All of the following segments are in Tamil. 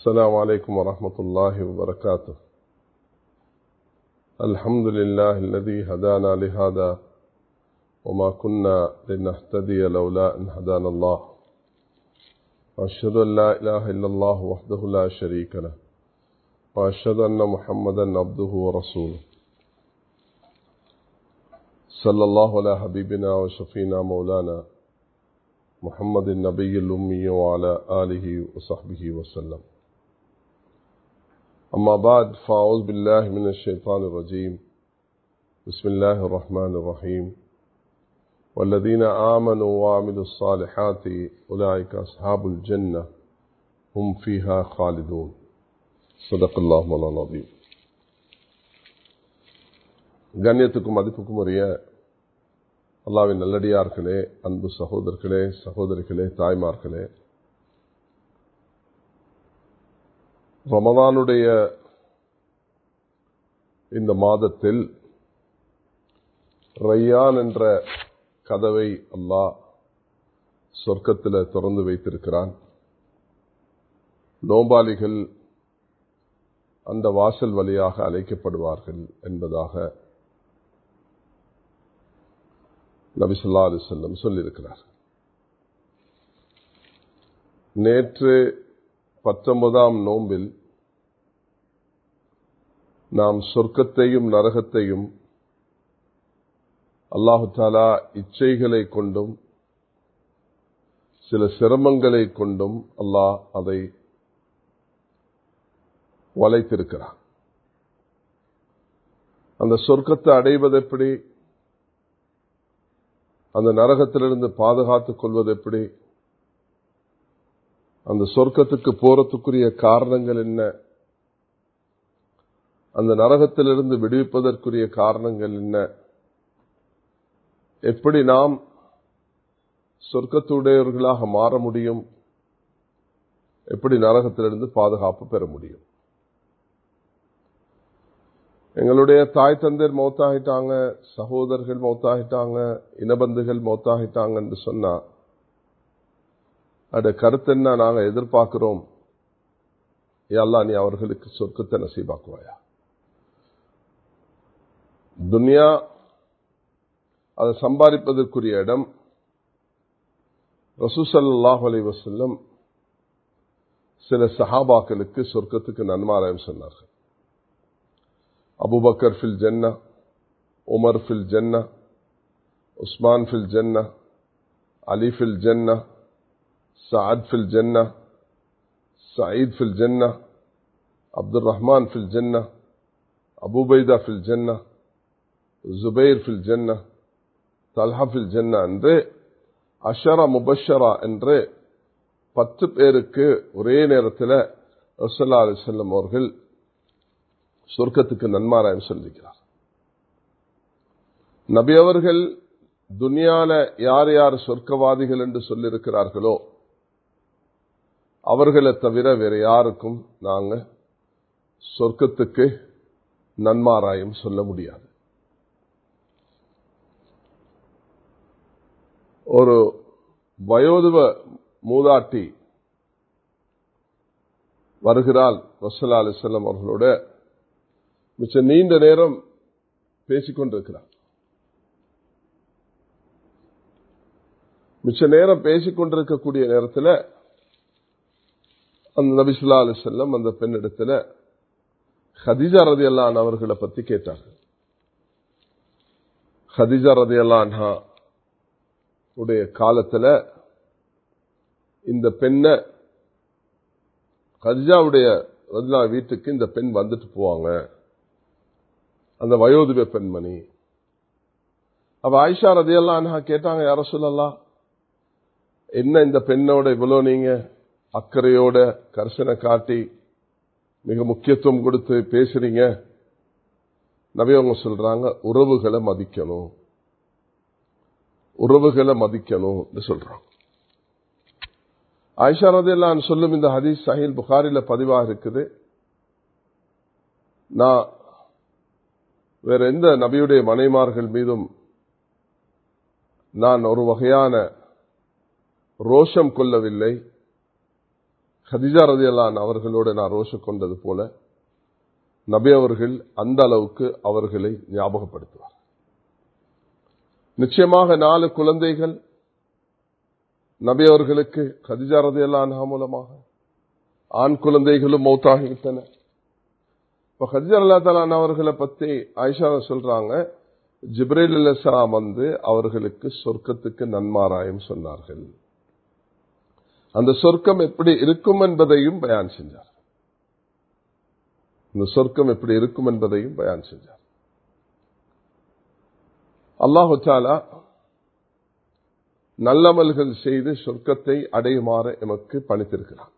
السلام عليكم ورحمة الله وبركاته الحمد لله الذي هدانا لهذا وما كنا لنهتدي لولا أن هدانا الله وأشهد أن لا إله إلا الله وحده لا شريك له وأشهد أن محمدا عبده ورسوله صلى الله على حبيبنا وشفينا مولانا محمد النبي الأمي وعلى آله وصحبه وسلم أما بعد فأعوذ بالله من الشيطان الرجيم بسم الله الرحمن الرحيم والذين آمنوا وعملوا الصالحات أولئك أصحاب الجنة هم فيها خالدون صدق الله مولانا العظيم கண்ணியத்துக்கும் மதிப்புக்கும் உரிய அல்லாவின் நல்லடியார்களே அன்பு சகோதரர்களே சகோதரிகளே தாய்மார்களே ரமதானுடைய இந்த மாதத்தில் ரையான் என்ற கதவை அல்லாஹ் சொர்க்கத்தில் திறந்து வைத்திருக்கிறான் நோபாளிகள் அந்த வாசல் வழியாக அழைக்கப்படுவார்கள் என்பதாக நபிசுல்லா அலி செல்லம் சொல்லியிருக்கிறார் நேற்று பத்தொன்பதாம் நோம்பில் நாம் சொர்க்கத்தையும் நரகத்தையும் அல்லாஹு தாலா இச்சைகளை கொண்டும் சில சிரமங்களை கொண்டும் அல்லாஹ் அதை வளைத்திருக்கிறார் அந்த சொர்க்கத்தை அடைவது எப்படி அந்த நரகத்திலிருந்து பாதுகாத்துக் கொள்வது எப்படி அந்த சொர்க்கத்துக்கு போறதுக்குரிய காரணங்கள் என்ன அந்த நரகத்திலிருந்து விடுவிப்பதற்குரிய காரணங்கள் என்ன எப்படி நாம் சொர்க்கத்துடையவர்களாக மாற முடியும் எப்படி நரகத்திலிருந்து பாதுகாப்பு பெற முடியும் எங்களுடைய தாய் தந்தர் மௌத்தாகிட்டாங்க சகோதரர்கள் மௌத்தாகிட்டாங்க இனபந்துகள் மௌத்தாகிட்டாங்க என்று சொன்னா அட கருத்து என்ன நாங்க எதிர்பார்க்கிறோம் எல்லாம் நீ அவர்களுக்கு சொர்க்கத்தை நசீபாக்குவாயா துனியா அதை சம்பாதிப்பதற்குரிய இடம் ரசூசல்லாஹ் அலி வசல்லம் சில சஹாபாக்களுக்கு சொர்க்கத்துக்கு நன்மாராயம் சொன்னார்கள் அபுபக்கர் ஃபில் ஜன்னா உமர் ஃபில் ஜன்னா உஸ்மான் ஃபில் ஜன்னா அலி ஃபில் ஜன்னா சாத் ஃபில் ஜன்னா சயீத் ஃபில் ஜன்னா அப்துல் ரஹ்மான் ஃபில் ஜன்னா அபுபைதா ஃபில் ஜன்னா ஜுபைர் ஃபில் ஜன்னா தல்ஹா ஃபில் ஜன்னா என்று அஷரா முபஷரா என்று பத்து பேருக்கு ஒரே நேரத்தில் ரசல்லா அலி செல்லம் அவர்கள் சொர்க்கத்துக்கு நன்மாராயம் சொல்லிக்கிறார் நபி அவர்கள் துனியால யார் யார் சொர்க்கவாதிகள் என்று சொல்லியிருக்கிறார்களோ அவர்களை தவிர வேற யாருக்கும் நாங்க சொர்க்கத்துக்கு நன்மாராயம் சொல்ல முடியாது ஒரு வயோதுவ மூதாட்டி வருகிறாள் வசலா அலிசல்லம் அவர்களோட மிச்ச நீண்ட நேரம் பேசிக்கொண்டிருக்கிறார் மிச்ச நேரம் பேசிக்கொண்டிருக்கக்கூடிய நேரத்தில் அந்த நபிசுல்லா அலி செல்லம் அந்த பெண்ணிடத்தில் ஹதிஜா ரதி அல்லான் அவர்களை பத்தி கேட்டார்கள் ஹதிஜா ரதி அல்லான்ஹா உடைய காலத்தில் இந்த பெண்ணை ஹதிஜாவுடைய ரதிலா வீட்டுக்கு இந்த பெண் வந்துட்டு போவாங்க அந்த வயோதிப பெண்மணி அவ ஆயிஷா ரதியெல்லாம் கேட்டாங்க யார சொல்லலாம் என்ன இந்த பெண்ணோட இவ்வளவு நீங்க அக்கறையோட கரிசனை காட்டி மிக முக்கியத்துவம் கொடுத்து பேசுறீங்க நவியவங்க சொல்றாங்க உறவுகளை மதிக்கணும் உறவுகளை மதிக்கணும் சொல்றாங்க ஆயிஷா ரதியெல்லாம் சொல்லும் இந்த ஹதீஸ் சஹில் புகாரில பதிவாக இருக்குது நான் வேற எந்த நபியுடைய மனைமார்கள் மீதும் நான் ஒரு வகையான ரோஷம் கொள்ளவில்லை ஹதிஜா ரதியல்லான் அவர்களோடு நான் ரோஷ கொண்டது போல நபி அவர்கள் அந்த அளவுக்கு அவர்களை ஞாபகப்படுத்துவார் நிச்சயமாக நாலு குழந்தைகள் நபி அவர்களுக்கு ஹதிஜா ரதியல்லான் மூலமாக ஆண் குழந்தைகளும் மௌத்தாகிவிட்டன இப்ப ஹஜர் அல்லா தலான் அவர்களை பத்தி ஆயிஷா சொல்றாங்க ஜிப்ரேல் அல்லாம் வந்து அவர்களுக்கு சொர்க்கத்துக்கு நன்மாராயம் சொன்னார்கள் அந்த சொர்க்கம் எப்படி இருக்கும் என்பதையும் பயான் செஞ்சார் இந்த சொர்க்கம் எப்படி இருக்கும் என்பதையும் பயான் செஞ்சார் அல்லாஹு தாலா நல்லமல்கள் செய்து சொர்க்கத்தை அடையுமாறு எமக்கு பணித்திருக்கிறார்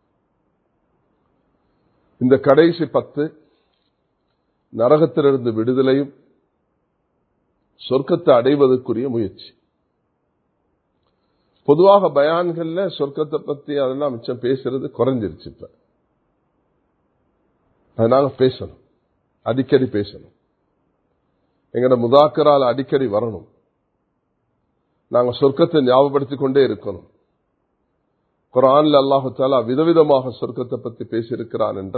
இந்த கடைசி பத்து நரகத்திலிருந்து விடுதலையும் சொர்க்கத்தை அடைவதற்குரிய முயற்சி பொதுவாக பயான்கள்ல சொர்க்கத்தை பத்தி அதெல்லாம் மிச்சம் பேசுறது குறைஞ்சிருச்சு இப்ப அதனால பேசணும் அடிக்கடி பேசணும் எங்கட முதாக்கரால் அடிக்கடி வரணும் நாங்க சொர்க்கத்தை ஞாபகப்படுத்திக் கொண்டே இருக்கணும் குரான்ல அல்லாஹு தாலா விதவிதமாக சொர்க்கத்தை பத்தி பேசியிருக்கிறான் என்ற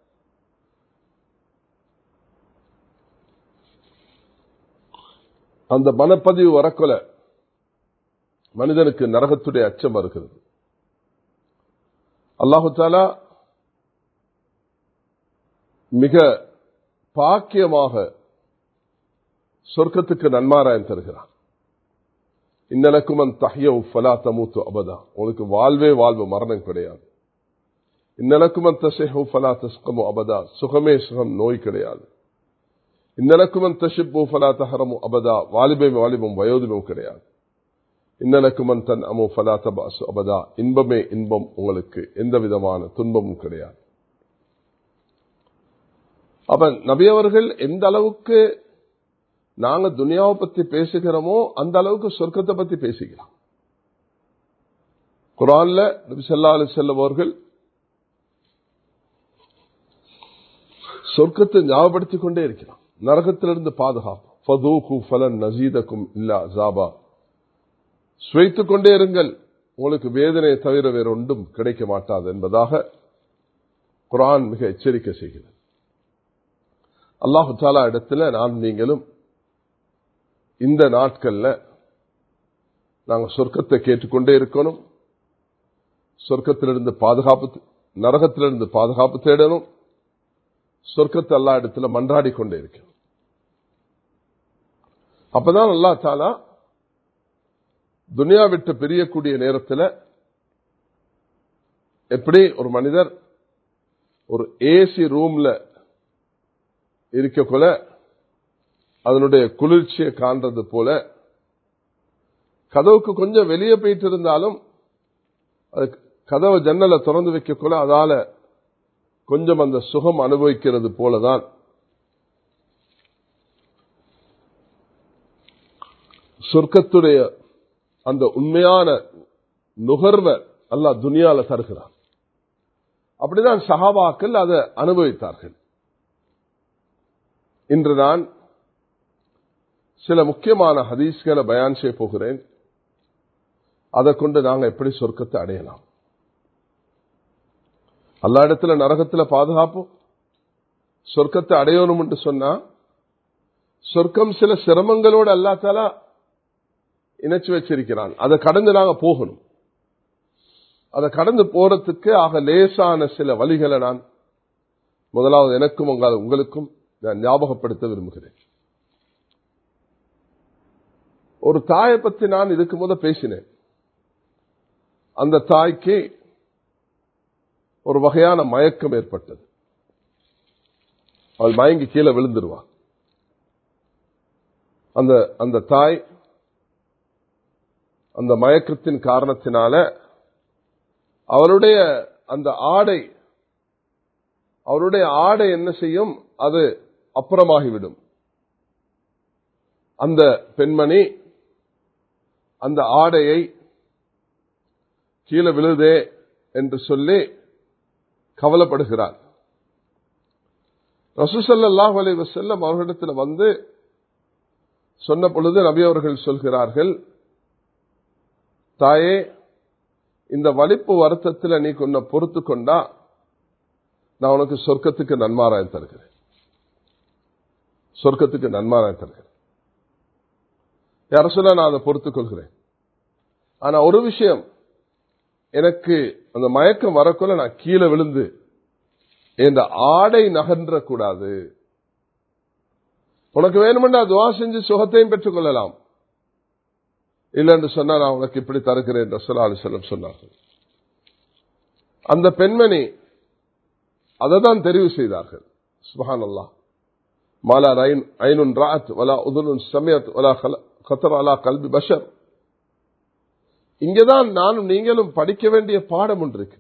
அந்த மனப்பதிவு வரக்கொல மனிதனுக்கு நரகத்துடைய அச்சம் வருகிறது அல்லாஹு தாலா மிக பாக்கியமாக சொர்க்கத்துக்கு நன்மாராயம் தருகிறான் இன்னலக்கும் அன் தஹ்யவு ஃபலா தமூத்து அபதா உங்களுக்கு வாழ்வே வாழ்வு மரணம் கிடையாது இன்னலக்கும் அன் தசேஹு ஃபலா தஸ்கமு அபதா சுகமே சுகம் நோய் கிடையாது இன்னலக்கும் அன் தஷிப்பு ஃபலா தஹரமு அபதா வாலிபம் வாலிபம் வயோதிபம் கிடையாது இன்னலக்கும் அன் தன் அமு ஃபலா தபாசு அபதா இன்பமே இன்பம் உங்களுக்கு எந்த விதமான துன்பமும் கிடையாது அப்ப நபியவர்கள் எந்த அளவுக்கு நாங்க துனியாவை பத்தி பேசுகிறோமோ அந்த அளவுக்கு சொர்க்கத்தை பத்தி பேசுகிறோம் குரான்ல நபி சொல்லா அலி செல்லவர்கள் சொர்க்கத்தை ஞாபகப்படுத்திக் கொண்டே இருக்கிறோம் நரகத்திலிருந்து பாதுகாப்பு ஃபதூகு ஃபலன் நசீதக்கும் இல்லா ஜாபா சுவைத்துக் கொண்டே இருங்கள் உங்களுக்கு வேதனையை தவிர வேற ஒன்றும் கிடைக்க மாட்டாது என்பதாக குரான் மிக எச்சரிக்கை செய்கிறது அல்லாஹு தாலா இடத்துல நான் நீங்களும் இந்த நாட்கள்ல நாங்கள் சொர்க்கத்தை கேட்டுக்கொண்டே இருக்கணும் சொர்க்கத்திலிருந்து பாதுகாப்பு நரகத்திலிருந்து பாதுகாப்பு தேடணும் சொர்க்கத்தை எல்லா இடத்துல மன்றாடி கொண்டே இருக்கணும் அப்பதான் அல்லா தாலா துனியா விட்டு பிரியக்கூடிய நேரத்தில் எப்படி ஒரு மனிதர் ஒரு ஏசி ரூம்ல இருக்கக்குள்ள அதனுடைய குளிர்ச்சியை காண்றது போல கதவுக்கு கொஞ்சம் வெளியே போயிட்டு இருந்தாலும் அது கதவை ஜன்னலை திறந்து வைக்கக்குள்ள அதால கொஞ்சம் அந்த சுகம் அனுபவிக்கிறது போலதான் சொர்க்கத்துடைய அந்த உண்மையான நுகர்வை அல்லா துனியால தருகிறான் அப்படிதான் சஹாபாக்கள் அதை அனுபவித்தார்கள் இன்று நான் சில முக்கியமான ஹதீஸ்களை பயான் செய்ய போகிறேன் அதை கொண்டு நாங்கள் எப்படி சொர்க்கத்தை அடையலாம் எல்லா இடத்துல நரகத்துல பாதுகாப்பு சொர்க்கத்தை அடையணும் என்று சொன்னா சொர்க்கம் சில சிரமங்களோடு அல்லாத்தாலா இணைச்சு வச்சிருக்கிறான் அதை கடந்து நாங்க போகணும் அதை கடந்து போறதுக்கு ஆக லேசான சில வழிகளை நான் முதலாவது எனக்கும் உங்களுக்கும் நான் ஞாபகப்படுத்த விரும்புகிறேன் ஒரு தாயை பத்தி நான் இதுக்கு முத பேசினேன் அந்த தாய்க்கு ஒரு வகையான மயக்கம் ஏற்பட்டது அவள் மயங்கி கீழே விழுந்துருவான் அந்த அந்த தாய் அந்த மயக்கத்தின் காரணத்தினால அவருடைய அந்த ஆடை அவருடைய ஆடை என்ன செய்யும் அது அப்புறமாகிவிடும் அந்த பெண்மணி அந்த ஆடையை கீழே விழுதே என்று சொல்லி கவலைப்படுகிறார் ரசூசல்லாஹ் அலி வசல்லம் அவர்களிடத்தில் வந்து சொன்ன பொழுது நபி அவர்கள் சொல்கிறார்கள் தாயே இந்த வலிப்பு வருத்தத்தில் நீ உன்னை பொறுத்து கொண்டா நான் உனக்கு சொர்க்கத்துக்கு நன்மாராயம் தருகிறேன் சொர்க்கத்துக்கு நன்மாராயம் தருகிறேன் யார சொல்ல நான் அதை பொறுத்துக் கொள்கிறேன் ஆனா ஒரு விஷயம் எனக்கு அந்த மயக்கம் வரக்குள்ள நான் கீழே விழுந்து இந்த ஆடை நகன்ற கூடாது உனக்கு வேணுமென்றா துவா செஞ்சு சுகத்தையும் பெற்றுக் கொள்ளலாம் இல்லைன்னு சொன்னா நான் உனக்கு இப்படி தருகிறேன் ரசூலா அலி செல்லம் சொன்னார்கள் அந்த பெண்மணி அதை தான் தெரிவு செய்தார்கள் சுபஹான் அல்லா மாலா ஐனுன் ராத் வலா உதுனுன் சமயத் வலா கத்தர் அலா கல்வி பஷர் இங்கேதான் நானும் நீங்களும் படிக்க வேண்டிய பாடம் ஒன்று இருக்குது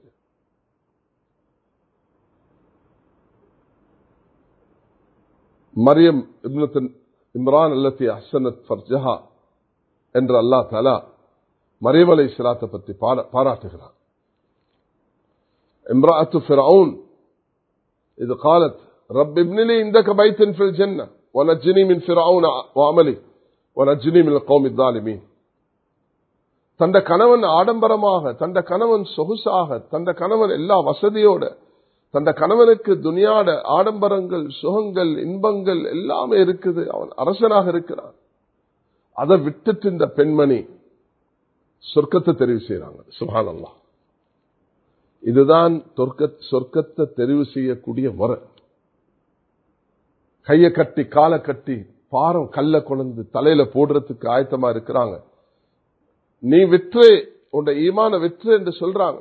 மரியம் இப்னத்தின் இம்ரான் அல்லத்தி அசனத் ஃபர்ஜஹா என்று அல்லா தலா மரியம் அலை சிலாத்தை பற்றி பாராட்டுகிறார் இம்ராத்து ஃபிரவுன் இது காலத் رب ابن لي عندك بيت في الجنة ونجني من فرعون وعملي ونجني من القوم الظالمين தந்த கணவன் ஆடம்பரமாக தந்த கணவன் சொகுசாக தந்த கணவன் எல்லா வசதியோட தந்த கணவனுக்கு துனியாட ஆடம்பரங்கள் சுகங்கள் இன்பங்கள் எல்லாமே இருக்குது அவன் அரசனாக இருக்கிறான் அதை விட்டுட்டு இந்த பெண்மணி சொர்க்கத்தை தெரிவு செய்யறாங்க சுபான் அல்லா இதுதான் சொர்க்கத்தை தெரிவு செய்யக்கூடிய முறை கைய கட்டி காலை கட்டி பாரம் கல்ல கொண்டு தலையில போடுறதுக்கு ஆயத்தமா இருக்கிறாங்க நீ விற்று உன் ஈமான விற்று என்று சொல்றாங்க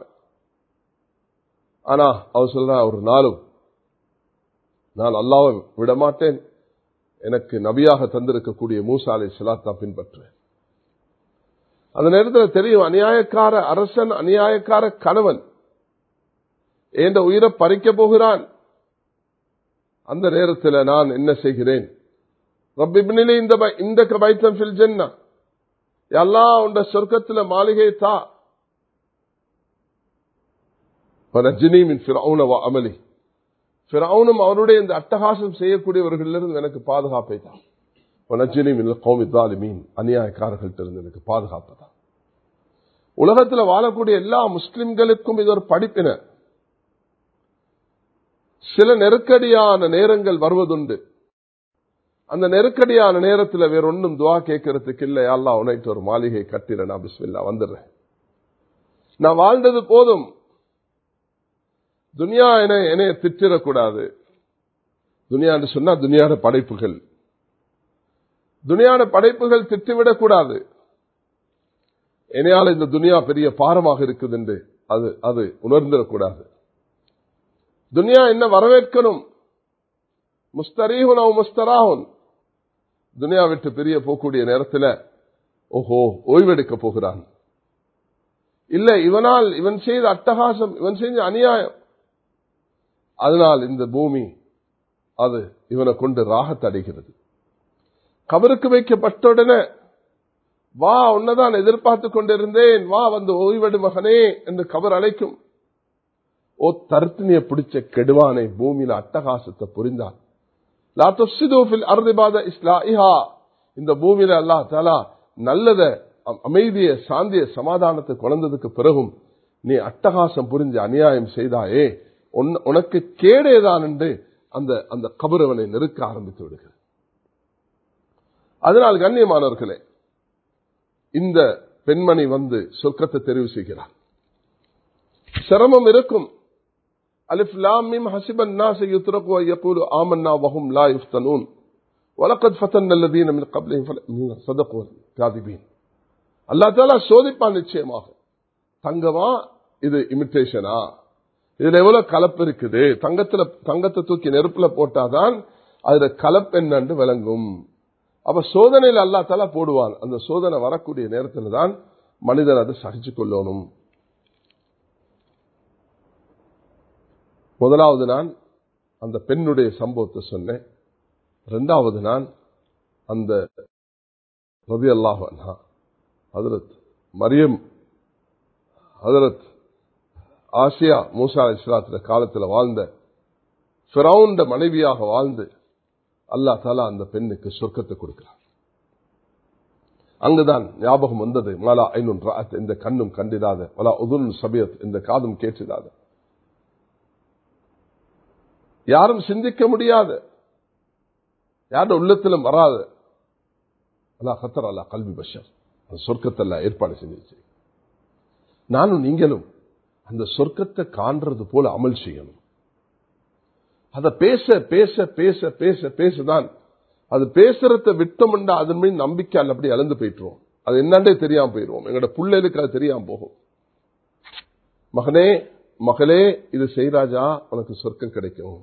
ஆனா அவர் சொல்ற ஒரு நாளும் நான் அல்லாவை விடமாட்டேன் எனக்கு நபியாக தந்திருக்கக்கூடிய மூசாலை சிலாத்தா பின்பற்றுவேன் அந்த நேரத்தில் தெரியும் அநியாயக்கார அரசன் அநியாயக்கார கணவன் என்ற உயிரை பறிக்க போகிறான் அந்த நேரத்தில் நான் என்ன செய்கிறேன் ரப்பிபினிலே இந்த இந்த பைத்தம் ஃபில் ஜென்னா எல்லாம் உண்ட சொர்க்கத்தில் மாளிகை தா அமலி பிறவுனும் அவருடைய இந்த அட்டகாசம் செய்யக்கூடியவர்களிலிருந்து எனக்கு பாதுகாப்பை தான் மீன் அநியாயக்காரர்கள்ட்ட எனக்கு பாதுகாப்பு தான் உலகத்தில் வாழக்கூடிய எல்லா முஸ்லிம்களுக்கும் இது ஒரு படிப்பின சில நெருக்கடியான நேரங்கள் வருவதுண்டு அந்த நெருக்கடியான நேரத்தில் வேற ஒன்றும் துவா கேட்கறதுக்கு இல்லை அல்லா உனைட்டு ஒரு மாளிகை கட்டிட நான் பிஸ்மில்லா வந்துடுறேன் நான் வாழ்ந்தது போதும் துனியா என என்னைய திட்டிடக்கூடாது துனியான்னு சொன்னா துனியாட படைப்புகள் துனியாட படைப்புகள் திட்டிவிடக்கூடாது என்னையால் இந்த துனியா பெரிய பாரமாக இருக்குது என்று அது அது உணர்ந்திடக்கூடாது துனியா என்ன வரவேற்கணும் முஸ்தரீஹுன் அவ் முஸ்தராகுன் துனியா விட்டு பிரிய போகக்கூடிய நேரத்தில் ஓஹோ ஓய்வெடுக்க போகிறான் இல்ல இவனால் இவன் செய்த அட்டகாசம் இவன் செஞ்ச அநியாயம் அதனால் இந்த பூமி அது இவனை கொண்டு ராகத் அடைகிறது கபருக்கு வைக்கப்பட்டவுடனே வா உன்னதான் எதிர்பார்த்து கொண்டிருந்தேன் வா வந்து ஓய்வெடு மகனே என்று கபர் அழைக்கும் ஓ தர்த்தினிய பிடிச்ச கெடுவானை பூமியில அட்டகாசத்தை புரிந்தான் இந்த பூமியில அல்லா தாலா நல்லத அமைதிய சாந்திய சமாதானத்தை குழந்ததுக்கு பிறகும் நீ அட்டகாசம் புரிஞ்சு அநியாயம் செய்தாயே உனக்கு கேடேதான் என்று அந்த அந்த கபரவனை நெருக்க ஆரம்பித்து விடுகிறது அதனால் கண்ணியமானவர்களே இந்த பெண்மணி வந்து சொர்க்கத்தை தெரிவு செய்கிறார் சிரமம் இருக்கும் அலிஃப் லாம் மிம் ஹசிபன் الناس يتركوا يقولوا آمنا وهم لا يفتنون ولقد فتنا الذين من قبلهم صدقوا الكاذبين அல்லா தாலா சோதிப்பான் நிச்சயமாக தங்கமா இது இமிட்டேஷனா இதுல எவ்வளவு கலப்பு இருக்குது தங்கத்துல தங்கத்தை தூக்கி நெருப்புல போட்டாதான் அதுல கலப்பு என்னன்னு விளங்கும் அப்ப சோதனையில் அல்லா தாலா போடுவான் அந்த சோதனை வரக்கூடிய நேரத்தில் தான் மனிதன் அதை சகிச்சு கொள்ளணும் முதலாவது நான் அந்த பெண்ணுடைய சம்பவத்தை சொன்னேன் ரெண்டாவது நான் அந்த ரதி அல்லாஹ் ஹதரத் மரியம் ஹதரத் ஆசியா மூசா இஸ்லாத்துல காலத்தில் வாழ்ந்த பிறவுண்ட மனைவியாக வாழ்ந்து அல்லா தாலா அந்த பெண்ணுக்கு சொர்க்கத்தை கொடுக்கிறார் அங்குதான் ஞாபகம் வந்தது மாலா ஐநூன் ராத் இந்த கண்ணும் கண்டிடாத மலா உதுன் சபியத் இந்த காதும் கேட்டிடாத யாரும் சிந்திக்க முடியாத யாரோட உள்ளத்திலும் வராது அல்லா கத்தர் அல்லா கல்வி பஷர் அந்த சொர்க்கத்தெல்லாம் ஏற்பாடு செஞ்சிச்சு நானும் நீங்களும் அந்த சொர்க்கத்தை காண்றது போல அமல் செய்யணும் அதை பேச பேச பேச பேச பேசதான் அது பேசுறத விட்டோம்னா அதன் மீது நம்பிக்கை அப்படி இழந்து போயிட்டுருவோம் அது என்னண்டே தெரியாம போயிடுவோம் எங்களோட பிள்ளைகளுக்கு அது தெரியாம போகும் மகனே மகளே இது செய்ராஜா உனக்கு சொர்க்கம் கிடைக்கும்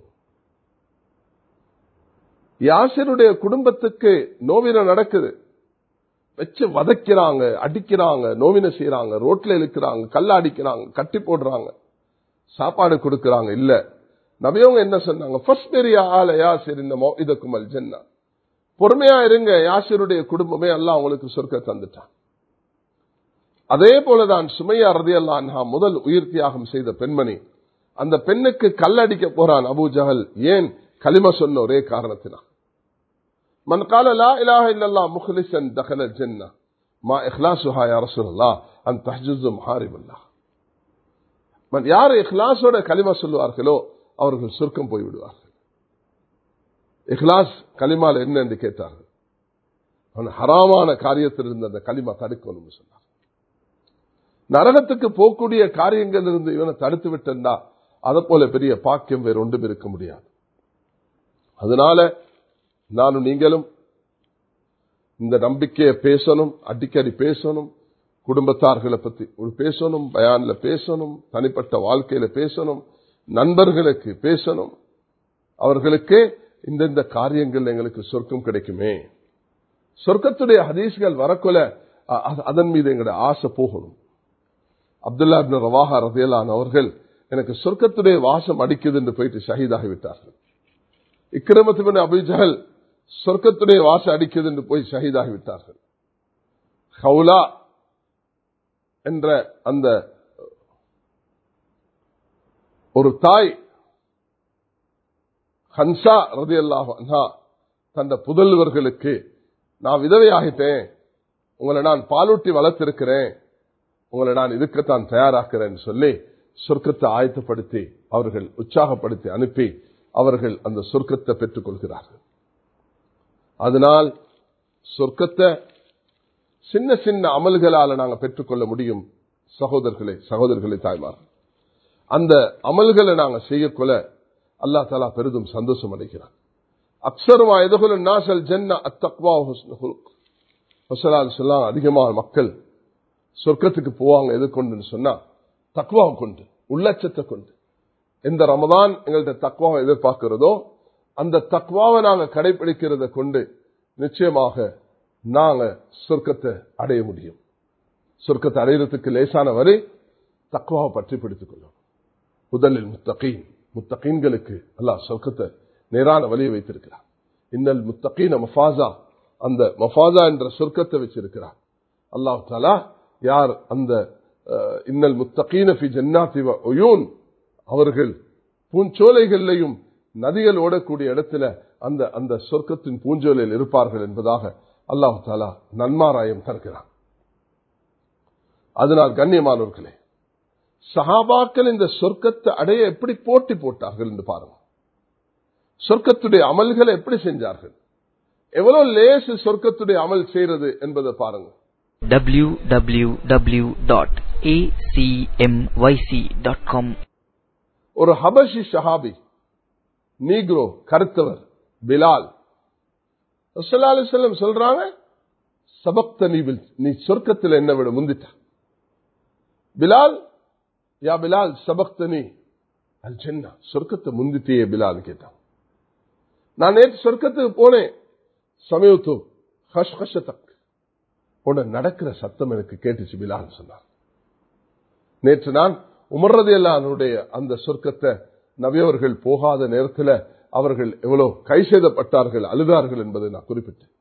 யாசருடைய குடும்பத்துக்கு நோவின நடக்குது வச்சு வதக்கிறாங்க அடிக்கிறாங்க நோவின செய்யறாங்க ரோட்ல இழுக்கிறாங்க கல்ல அடிக்கிறாங்க கட்டி போடுறாங்க சாப்பாடு கொடுக்கறாங்க இல்ல நபியவங்க என்ன சொன்னாங்க ஃபர்ஸ்ட் பெரிய ஆல யாசிர் இந்த இதக்குமல் ஜென்னா பொறுமையா இருங்க யாசிருடைய குடும்பமே எல்லாம் அவங்களுக்கு சொர்க்க தந்துட்டான் அதே போலதான் சுமையா ரதி அல்லா முதல் உயிர் தியாகம் செய்த பெண்மணி அந்த பெண்ணுக்கு கல்லடிக்க போறான் அபு ஜஹல் ஏன் களிம சொன்ன ஒரே காரணத்தினா من قال لا إله إلا الله مخلصا دخل الجنة ما إخلاصها يا رسول الله أن تحجز محارم الله من யார் இஹ்லாஸோட களிமா சொல்லுவார்களோ அவர்கள் சுருக்கம் போய்விடுவார்கள் இஹ்லாஸ் கலிமால் என்ன என்று கேட்டார்கள் அவன் ஹராமான காரியத்தில் இருந்த அந்த களிமா தடுக்கணும் சொன்னார் நரகத்துக்கு போகக்கூடிய காரியங்கள் இருந்து இவனை தடுத்து விட்டா அதை போல பெரிய பாக்கியம் வேறு ஒன்றும் இருக்க முடியாது அதனால நானும் நீங்களும் இந்த நம்பிக்கையை பேசணும் அடிக்கடி பேசணும் குடும்பத்தார்களை பத்தி பேசணும் பயான்ல பேசணும் தனிப்பட்ட வாழ்க்கையில பேசணும் நண்பர்களுக்கு பேசணும் அவர்களுக்கு இந்தந்த காரியங்கள் எங்களுக்கு சொர்க்கம் கிடைக்குமே சொர்க்கத்துடைய ஹதீஸ்கள் வரக்குல அதன் மீது எங்களுடைய ஆசை போகணும் அப்துல்லா ரவாஹா ரதையலான் அவர்கள் எனக்கு சொர்க்கத்துடைய வாசம் அடிக்குது என்று போயிட்டு ஷஹீதாகிவிட்டார்கள் இக்கிரமத்து அபிஜஹல் சொர்க்கத்துடைய வாசம் அடிக்குது என்று போய் ஷஹீதாகிவிட்டார்கள் ஹவுலா என்ற அந்த ஒரு தாய் ஹன்சா ரதி அல்லாஹா தந்த புதல்வர்களுக்கு நான் விதவையாகிட்டேன் உங்களை நான் பாலூட்டி வளர்த்திருக்கிறேன் உங்களை நான் இதுக்குத்தான் தயாராக்கிறேன் சொல்லி சொர்க்கத்தை ஆயத்தப்படுத்தி அவர்கள் உற்சாகப்படுத்தி அனுப்பி அவர்கள் அந்த சொர்க்கத்தை பெற்றுக் கொள்கிறார்கள் அதனால் சொர்க்கத்தை சின்ன சின்ன அமல்களால நாங்கள் பெற்றுக்கொள்ள முடியும் சகோதரர்களே சகோதரர்களே தாய்மார்கள் அந்த அமல்களை நாங்கள் செய்யக்கொள்ள அல்லா தாலா பெரிதும் சந்தோஷம் அடைகிறார் அக்சருமா எதுகுல நாசல் ஜென்ன அத்தக்வா சொல்லாம் அதிகமான மக்கள் சொர்க்கத்துக்கு போவாங்க எது கொண்டுன்னு சொன்னா தக்வாவை கொண்டு உள்ளச்சத்தை கொண்டு எந்த ரமதான் எங்கள்கிட்ட தக்வாவை எதிர்பார்க்கிறதோ அந்த தக்வாவை நாங்க கடைபிடிக்கிறத கொண்டு நிச்சயமாக நாங்க சொர்க்கத்தை அடைய முடியும் சொர்க்கத்தை அடையிறதுக்கு லேசான வரை தக்வாவை பற்றி பிடித்துக் கொள்ளும் முதலில் முத்தகீன் முத்தகீன்களுக்கு அல்லாஹ் சொர்க்கத்தை நேரான வழியை வைத்திருக்கிறார் இன்னல் முத்தகீன மஃபாசா அந்த மஃபாசா என்ற சொர்க்கத்தை வச்சிருக்கிறார் அல்லாஹ் தாலா யார் அந்த இன்னல் முத்தகீன ஃபி ஜன்னாத்தி ஒயூன் அவர்கள் பூஞ்சோலைகளிலையும் நதிகள் ஓடக்கூடிய இடத்துல அந்த அந்த சொர்க்கத்தின் பூஞ்சோலையில் இருப்பார்கள் என்பதாக அல்லாஹு தாலா நன்மாராயம் தருகிறான் அதனால் கண்ணியமானவர்களே சஹாபாக்கள் இந்த சொர்க்கத்தை அடைய எப்படி போட்டி போட்டார்கள் என்று பாருங்க சொர்க்கத்துடைய அமல்களை எப்படி செஞ்சார்கள் எவ்வளவு லேசு சொர்க்கத்துடைய அமல் செய்யறது என்பதை பாருங்க www.acmyc.com ஒரு ஹபஷி ஷஹாபி நீக்ரோ கருத்தவர் பிலால் செல்லம் சொல்றாங்க சபக்த நீ நீ சொர்க்கத்தில் என்ன விட முந்திட்ட பிலால் யா பிலால் சபக்தனி அல் சென்னா சொர்க்கத்தை முந்திட்டியே பிலால் கேட்டான் நான் நேற்று சொர்க்கத்துக்கு போனேன் சமயத்து ஹஷ் ஹஷத்தக் உட நடக்கிற சத்தம் எனக்கு கேட்டுச்சு பிலால் சொன்னார் நேற்று நான் உமர்றது எல்லாருடைய அந்த சொர்க்கத்தை நவியவர்கள் போகாத நேரத்தில் அவர்கள் எவ்வளவு கை செய்தப்பட்டார்கள் அழுதார்கள் என்பதை நான் குறிப்பிட்டேன்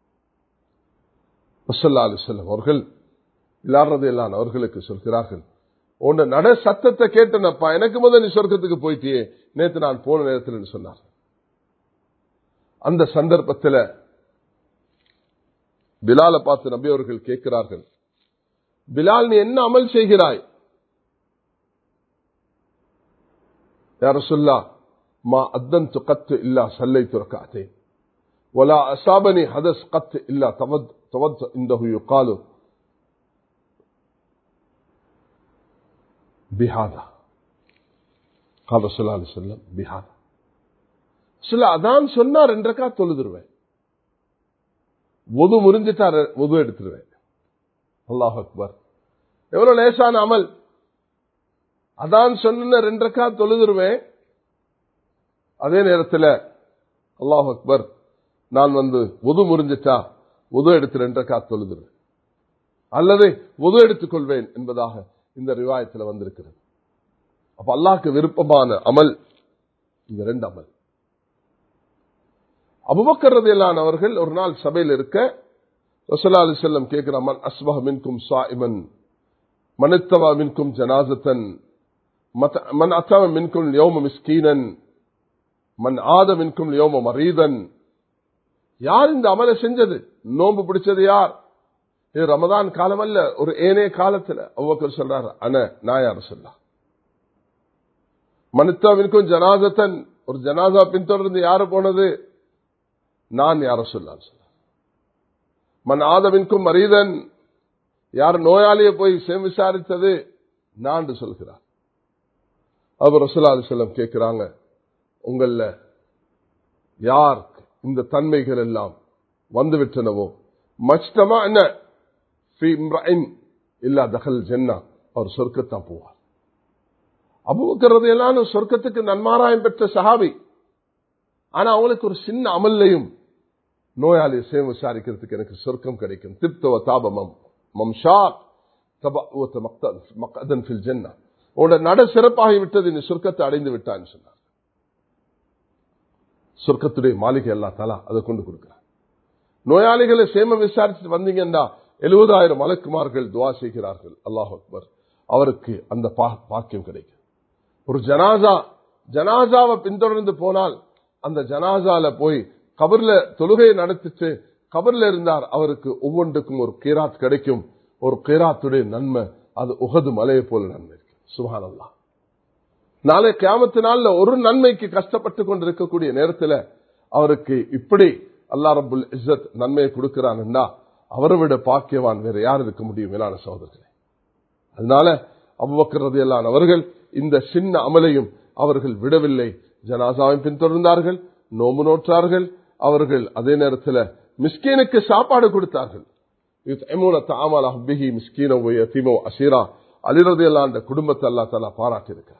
முசல்லா அலிசல்லம் அவர்கள் இல்லாதது எல்லாம் அவர்களுக்கு சொல்கிறார்கள் உன்ன நட சத்தத்தை கேட்டனப்பா எனக்கு முதல் நீ சொர்க்கத்துக்கு போயிட்டியே நேற்று நான் போன நேரத்தில் சொன்னார் அந்த சந்தர்ப்பத்தில் பிலாலை பார்த்து நபி அவர்கள் கேட்கிறார்கள் பிலால் நீ என்ன அமல் செய்கிறாய் யார சொல்லா மா அத்தன் கத்து இல்லா சல்லை துறக்காத்தேன் ولا أصابني حدث قط إلا تود عنده يقال بهذا قال رسول الله عليه وسلم بهذا சில அதான் சொன்னார் என்றக்கா தொழுதுருவேன் ஒது முறிஞ்சிட்டார் ஒது எடுத்துருவேன் அல்லாஹ் அக்பர் எவ்வளவு லேசான அமல் அதான் சொன்ன ரெண்டக்கா தொழுதுருவேன் அதே நேரத்தில் அல்லாஹ் அக்பர் நான் வந்து உது முறிஞ்சிட்டா உது எடுத்து ரெண்டக்கா தொழுதுருவேன் அல்லது உது எடுத்துக் கொள்வேன் என்பதாக இந்த ரிவாயத்தில் வந்திருக்கிறது அப்ப அல்லாஹ்க்கு விருப்பமான அமல் இந்த ரெண்டு அமல் அபுபக்கரதையிலான அவர்கள் ஒரு நாள் சபையில் இருக்க ரசலா அலி செல்லம் கேட்கிற மன் அஸ்பஹ மின்கும் சாயிமன் மனித்தவா மின்கும் ஜனாசத்தன் மன் அத்தவ மின்கும் யோம மிஸ்கீனன் மன் ஆத மின்கும் யோம மரீதன் யார் இந்த அமலை செஞ்சது நோன்பு பிடிச்சது யார் இது ரமதான் காலம் அல்ல ஒரு ஏனே காலத்துல அவ்வக்கர் சொல்றாரு அன நான் யார சொல்ல மனித்தாவிற்கும் ஜனாதத்தன் ஒரு ஜனாதா பின்தொடர்ந்து யாரு போனது நான் யார சொல்லான் சொல்ல மன் ஆதவின்கும் மரீதன் யார் நோயாளியை போய் சேம் விசாரித்தது நான் சொல்கிறார் அவர் ரசுல்லா செல்லம் கேட்கிறாங்க உங்கள யார் இந்த தன்மைகள் எல்லாம் வந்துவிட்டனவோ மச்டமா என்ன இல்லா தகல் ஜென்னா அவர் சொர்க்கத்தான் போவார் அபுக்கிறது எல்லாம் சொர்க்கத்துக்கு நன்மாராயம் பெற்ற சஹாபி ஆனா அவங்களுக்கு ஒரு சின்ன அமல்லையும் நோயாளி சேம் விசாரிக்கிறதுக்கு எனக்கு சொர்க்கம் கிடைக்கும் திருத்தவ தாபமம் மம்ஷா மக்கதன் ஃபில் ஜென்னா உன்னோட நட சிறப்பாகி விட்டது நீ சொர்க்கத்தை அடைந்து விட்டான்னு சொன்னார் சொர்க்கத்துடைய மாளிகை அல்லா தலா அதை கொண்டு கொடுக்கிறார் நோயாளிகளை சேம விசாரிச்சுட்டு வந்தீங்கன்னா எழுபதாயிரம் மலக்குமார்கள் துவா செய்கிறார்கள் அல்லாஹ் அக்பர் அவருக்கு அந்த பாக்கியம் கிடைக்கும் ஒரு ஜனாசா ஜனாசாவை பின்தொடர்ந்து போனால் அந்த ஜனாசால போய் கபர்ல தொழுகையை நடத்திட்டு கபர்ல இருந்தார் அவருக்கு ஒவ்வொன்றுக்கும் ஒரு கீராத் கிடைக்கும் ஒரு கீராத்துடைய நன்மை அது உகது மலையை போல நன்மை இருக்கு சுகானல்லா நாளை கியாமத்து நாள்ல ஒரு நன்மைக்கு கஷ்டப்பட்டு கொண்டிருக்கக்கூடிய நேரத்தில் அவருக்கு இப்படி அல்லா ரபுல் இஸ்ஸத் நன்மையை கொடுக்கிறான்டா அவரை விட பாக்கியவான் வேற யார் இருக்க முடியும் மேலான சகோதரர்களே அதனால அவ்வக்கிறது எல்லாம் அவர்கள் இந்த சின்ன அமலையும் அவர்கள் விடவில்லை ஜனாசாவை பின்தொடர்ந்தார்கள் நோம்பு நோற்றார்கள் அவர்கள் அதே நேரத்தில் மிஸ்கீனுக்கு சாப்பாடு கொடுத்தார்கள் அலிரது எல்லாம் அந்த குடும்பத்தை அல்லா தலா பாராட்டி இருக்கிறார்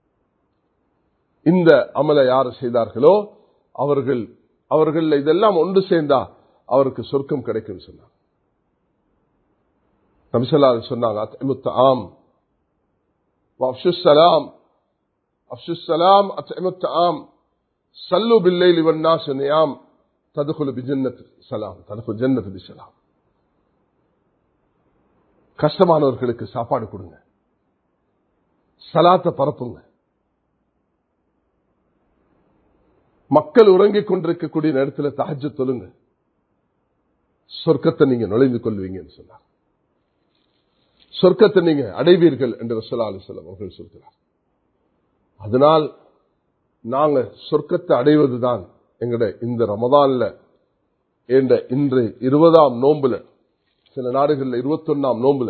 இந்த அமலை யார் செய்தார்களோ அவர்கள் அவர்கள் இதெல்லாம் ஒன்று சேர்ந்தா அவருக்கு சொர்க்கம் கிடைக்கும் சொன்னார் நபிசல்லா சொன்னாங்க ஆம் சலாம் அப்சுசலாம் அத்முத்தாம் சல்லு பில்லை லிவன்னா சுனியாம் ததுகுலு பிஜன்னத் சலாம் ததுகு ஜன்னத் பிசலாம் கஷ்டமானவர்களுக்கு சாப்பாடு கொடுங்க சலாத்தை பரப்புங்க மக்கள் உறங்கிக் கொண்டிருக்கக்கூடிய நேரத்தில் தகஜ தொழுங்க சொர்க்கத்தை நீங்க நுழைந்து கொள்வீங்கன்னு சொன்னார் சொர்க்கத்தை நீங்க அடைவீர்கள் என்று ரசலா அலிசல்லாம் அவர்கள் சொல்கிறார் அதனால் நாங்க சொர்க்கத்தை அடைவதுதான் எங்கட இந்த ரமதான்ல என்ற இன்று இருபதாம் நோம்புல சில நாடுகளில் இருபத்தொன்னாம் நோம்புல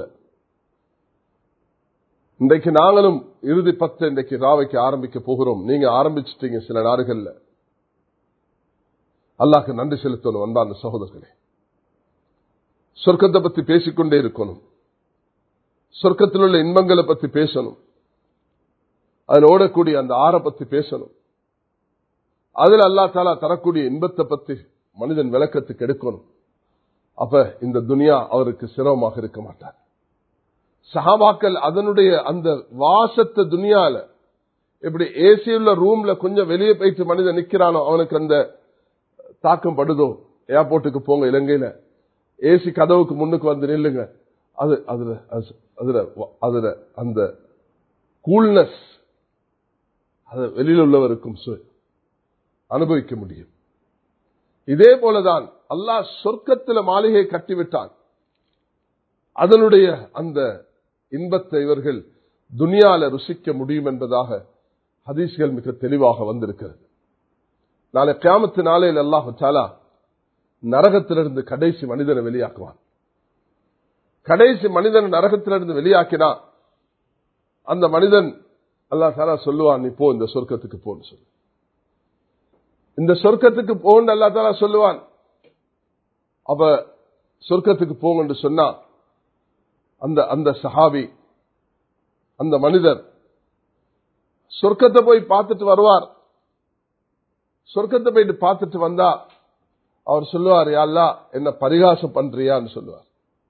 இன்றைக்கு நாங்களும் இறுதி பத்து இன்றைக்கு ராவைக்கு ஆரம்பிக்க போகிறோம் நீங்க ஆரம்பிச்சிட்டீங்க சில நாடுகள்ல அல்லாக்கு நன்றி செலுத்தணும் அன்பான சகோதரர்களே சொர்க்கத்தை பத்தி பேசிக்கொண்டே இருக்கணும் சொர்க்கத்தில் உள்ள இன்பங்களை பத்தி பேசணும் அதில் ஓடக்கூடிய அந்த ஆற பத்தி பேசணும் அதில் அல்லா தாலா தரக்கூடிய இன்பத்தை பத்தி மனிதன் விளக்கத்துக்கு எடுக்கணும் அப்ப இந்த துனியா அவருக்கு சிரமமாக இருக்க மாட்டார் சஹாபாக்கள் அதனுடைய அந்த வாசத்தை துனியால இப்படி ஏசி உள்ள ரூம்ல கொஞ்சம் வெளியே போயிட்டு மனிதன் நிக்கிறானோ அவனுக்கு அந்த தாக்கம் படுதோ ஏர்போர்ட்டுக்கு போங்க இலங்கையில ஏசி கதவுக்கு முன்னுக்கு வந்து நில்லுங்க அது அதுல அதுல அதுல அந்த கூல்னஸ் அது வெளியில் உள்ளவருக்கும் அனுபவிக்க முடியும் இதே போலதான் அல்லாஹ் சொர்க்கத்தில் மாளிகை கட்டிவிட்டான் அதனுடைய அந்த இன்பத்தை இவர்கள் துனியால ருசிக்க முடியும் என்பதாக ஹதீஸ்கள் மிக தெளிவாக வந்திருக்கிறது நாளை கியாமத்து நாளையில் அல்லாஹு சாலா நரகத்திலிருந்து கடைசி மனிதனை வெளியாக்குவான் கடைசி மனிதன் நரகத்திலிருந்து வெளியாக்கினா அந்த மனிதன் அல்லா தாலா சொல்லுவான் நீ போ இந்த சொர்க்கத்துக்கு போன்னு சொல்லு இந்த சொர்க்கத்துக்கு போன்னு அல்லா தாலா சொல்லுவான் அப்ப சொர்க்கத்துக்கு போங்கன்னு சொன்னா அந்த அந்த சஹாபி அந்த மனிதர் சொர்க்கத்தை போய் பார்த்துட்டு வருவார் சொர்க்கத்தை போயிட்டு பார்த்துட்டு வந்தா அவர் சொல்லுவார் யாழ்லா என்ன பரிகாசம் பண்றியான்னு சொல்லுவார்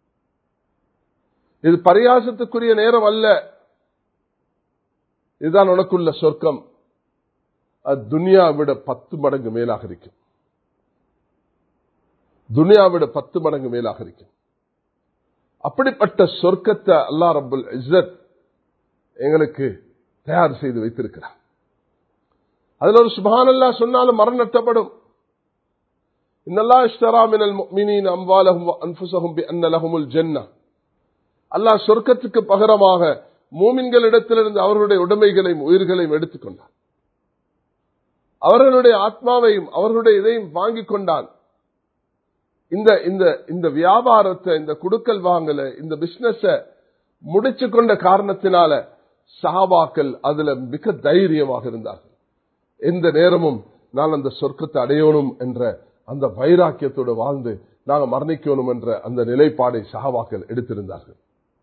இது பரிகாசத்துக்குரிய நேரம் அல்ல இதுதான் உனக்குள்ள சொர்க்கம் அது துனியா விட பத்து மடங்கு மேலாக இருக்கும் துனியா விட பத்து மடங்கு மேலாக இருக்கும் அப்படிப்பட்ட சொர்க்கத்தை அல்லா ரபுல் இஸ்ஸத் எங்களுக்கு தயார் செய்து வைத்திருக்கிறார் அதுல ஒரு சுபானல்லா சொன்னாலும் மரணத்தப்படும் இன்னல்லா இஷ்டரா மினல் முஃமினீன் அம்வாலஹும் அன்ஃபுஸஹும் பிஅன்ன லஹுமுல் ஜன்னah அல்லாஹ் சொர்க்கத்துக்கு பகரமாக மூமின்களிடத்திலிருந்து அவர்களுடைய உடைமைகளையும் உயிர்களையும் எடுத்துக்கொண்டான் அவர்களுடைய ஆத்மாவையும் அவர்களுடைய இதையும் வாங்கிக் கொண்டான் இந்த இந்த இந்த வியாபாரத்தை இந்த குடுக்கல் வாங்கல இந்த பிசினஸ முடிச்சு கொண்ட காரணத்தினால சஹாபாக்கள் அதுல மிக தைரியமாக இருந்தார்கள் எந்த நேரமும் நான் அந்த சொர்க்கத்தை அடையணும் என்ற அந்த வைராக்கியத்தோடு வாழ்ந்து நாங்கள் மரணிக்கணும் என்ற அந்த நிலைப்பாடை சஹாபாக்கள் எடுத்திருந்தார்கள்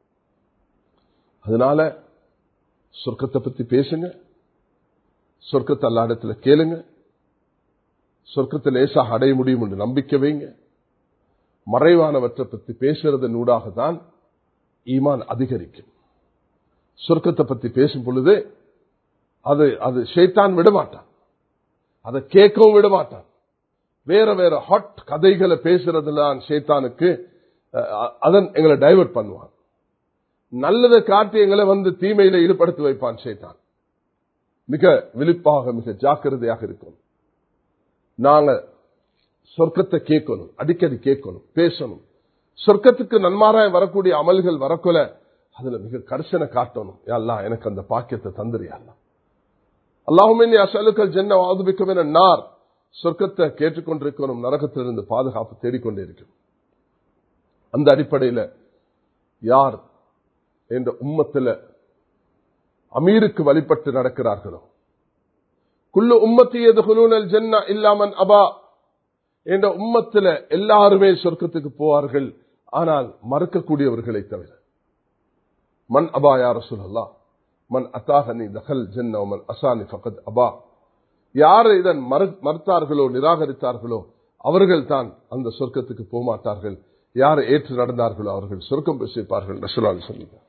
அதனால சொர்க்கத்தை பத்தி பேசுங்க சொர்க்கத்தை அல்ல இடத்துல கேளுங்க சொர்க்கத்தை லேசாக அடைய முடியும் என்று நம்பிக்கை வைங்க மறைவானவற்றை பற்றி பேசுறதன் ஊடாக தான் ஈமான் அதிகரிக்கும் சொர்க்கத்தை பத்தி பேசும் பொழுது அது அது ஷேத்தான் விடமாட்டான் அதை கேட்கவும் விடமாட்டான் வேற வேற ஹாட் கதைகளை பேசுறதுல ஷேத்தானுக்கு அதன் எங்களை டைவர்ட் பண்ணுவான் நல்லதை காட்டி எங்களை வந்து தீமையில ஈடுபடுத்தி வைப்பான் ஷேத்தான் மிக விழிப்பாக மிக ஜாக்கிரதையாக இருக்கும் நாங்க சொர்க்கத்தை கேட்கணும் அடிக்கடி கேட்கணும் பேசணும் சொர்க்கத்துக்கு நன்மாராய வரக்கூடிய அமல்கள் வரக்குல அதுல மிக கரிசனை காட்டணும் யாழ்லா எனக்கு அந்த பாக்கியத்தை தந்துரியாலாம் அல்லாஹுமே அசலுக்கள் ஜென்ன வாதுபிக்கும் என நார் சொர்க்கத்தை கேட்டுக்கொண்டிருக்கணும் நரகத்திலிருந்து பாதுகாப்பு தேடிக்கொண்டே இருக்கும் அந்த அடிப்படையில் யார் என்ற உம்மத்தில் அமீருக்கு வழிபட்டு நடக்கிறார்களோ குள்ளு உம்மத்தி எதுகுலூனல் ஜென்னா இல்லாமன் அபா என்ற உம்மத்தில் எல்லாருமே சொர்க்கத்துக்கு போவார்கள் ஆனால் மறுக்கக்கூடியவர்களை தவிர மண் அபா யார சொல்லலா மண் அத்தாகனி தகல் ஜென்ன மன் அசானி ஃபகத் அபா யார் இதன் மறுத்தார்களோ நிராகரித்தார்களோ அவர்கள் தான் அந்த சொர்க்கத்துக்கு போக மாட்டார்கள் யார் ஏற்று நடந்தார்களோ அவர்கள் சொர்க்கம் பேசிப்பார்கள் ரசூலால் சொல்லுங்க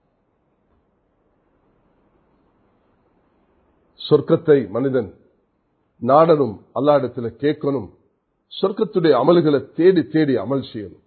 சொர்க்கத்தை மனிதன் நாடனும் அல்லாடத்தில் கேட்கணும் சொர்க்கத்துடைய அமல்களை தேடி தேடி அமல் செய்யணும்